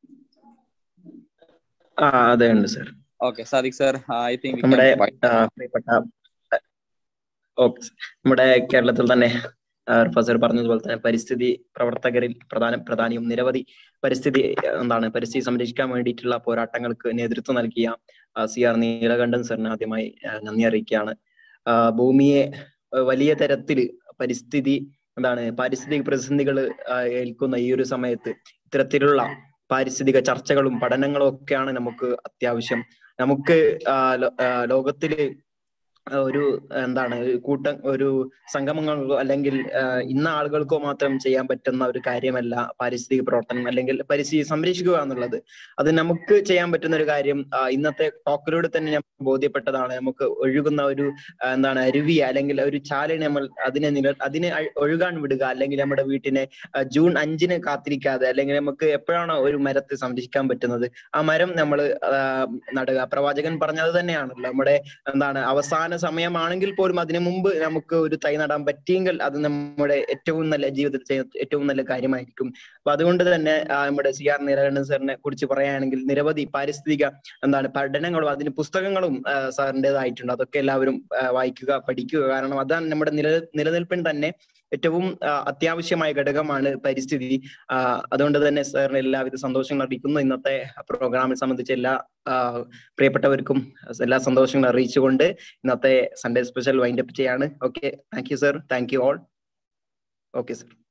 ആ അതെ ഉണ്ട് sir okay Sadiq sir I think നമ്മുടെ ആ, പ്രിയപ്പെട്ട ഓക്കെ നമ്മുടെ കേരളത്തിൽ തന്നെ പ്രൊഫസർ പറഞ്ഞതുപോലെ തന്നെ പരിസ്ഥിതി പ്രവർത്തകരിൽ പ്രധാന പ്രധാനിയും നിരവധി പരിസ്ഥിതി ആ, എന്താണ് പരിസ്ഥിതി സംരക്ഷിക്കാൻ വേണ്ടിയിട്ടുള്ള പോരാട്ടങ്ങൾക്ക് നേതൃത്വം നൽകിയ ആ, സി ആർ നീലകണ്ഠൻ സാറിന് ആദ്യമായി ആ, നന്ദി അറിയിക്കുകയാണ് ആ, ഭൂമിയെ ആ, വലിയ തരത്തിൽ പരിസ്ഥിതി എന്താണ് പാരിസ്ഥിതിക പ്രതിസന്ധികൾ ഏൽക്കുന്ന ഈ ഒരു സമയത്ത് ഇത്തരത്തിലുള്ള പാരിസ്ഥിതിക ചർച്ചകളും പഠനങ്ങളും ഒക്കെയാണ് നമുക്ക് അത്യാവശ്യം നമുക്ക് ആ, ലോ- ആ, ലോകത്തില് ഒരു എന്താണ് ഒരു കൂട്ടം ഒരു സംഗമങ്ങൾക്കോ അല്ലെങ്കിൽ ആ, ഇന്ന ആളുകൾക്കോ മാത്രം ചെയ്യാൻ പറ്റുന്ന ഒരു കാര്യമല്ല പാരിസ്ഥിതിക പ്രവർത്തനം അല്ലെങ്കിൽ പരിസ്ഥിതി സംരക്ഷിക്കുക എന്നുള്ളത് അത് നമുക്ക് ചെയ്യാൻ പറ്റുന്ന ഒരു കാര്യം ആ, ഇന്നത്തെ ടോക്കിലൂടെ തന്നെ നമുക്ക് ബോധ്യപ്പെട്ടതാണ് നമുക്ക് ഒഴുകുന്ന ഒരു ആ, എന്താണ് അരുവി അല്ലെങ്കിൽ ഒരു ചാലിനെ നമ്മൾ അതിനെ നില അതിനെ അഴ്- ഒഴുകാൻ വിടുക അല്ലെങ്കിൽ നമ്മുടെ വീട്ടിനെ ആ, ജൂൺ അഞ്ചിന് കാത്തിരിക്കാതെ അല്ലെങ്കിൽ നമുക്ക് എപ്പോഴാണോ ഒരു മരത്തെ സംരക്ഷിക്കാൻ പറ്റുന്നത് ആ മരം നമ്മൾ നടുക പ്രവാചകൻ പറഞ്ഞത് തന്നെയാണല്ലോ നമ്മുടെ എന്താണ് അവസാന സമയമാണെങ്കിൽ പോലും അതിനു മുമ്പ് നമുക്ക് ഒരു തൈ നടാൻ പറ്റിയെങ്കിൽ അത് നമ്മുടെ ഏറ്റവും നല്ല ജീവിതത്തിൽ ചെയ്യുന്ന ഏറ്റവും നല്ല കാര്യമായിരിക്കും അപ്പൊ അതുകൊണ്ട് തന്നെ ആ, നമ്മുടെ സി ആർ നീലകണ്ഠൻ സാറിനെ കുറിച്ച് പറയുകയാണെങ്കിൽ നിരവധി പാരിസ്ഥിതിക എന്താണ് പഠനങ്ങളും അതിന് പുസ്തകങ്ങളും ആ, സാറിൻ്റെതായിട്ടുണ്ട് അതൊക്കെ എല്ലാവരും ആ, വായിക്കുക പഠിക്കുക കാരണം അതാണ് നമ്മുടെ നില നിലനിൽപ്പിന് തന്നെ ഏറ്റവും ആ, അത്യാവശ്യമായ ഘടകമാണ് പരിസ്ഥിതി ആ, അതുകൊണ്ട് തന്നെ സാറിന് എല്ലാവിധ സന്തോഷങ്ങൾ അറിയിക്കുന്നു ഇന്നത്തെ പ്രോഗ്രാമിൽ സംബന്ധിച്ച എല്ലാ ആ, പ്രിയപ്പെട്ടവർക്കും എല്ലാ സന്തോഷങ്ങളും അറിയിച്ചുകൊണ്ട് ഇന്നത്തെ സൺഡേ സ്പെഷ്യൽ വൈൻഡപ്പ് ചെയ്യാണ് okay thank you sir thank you all okay sir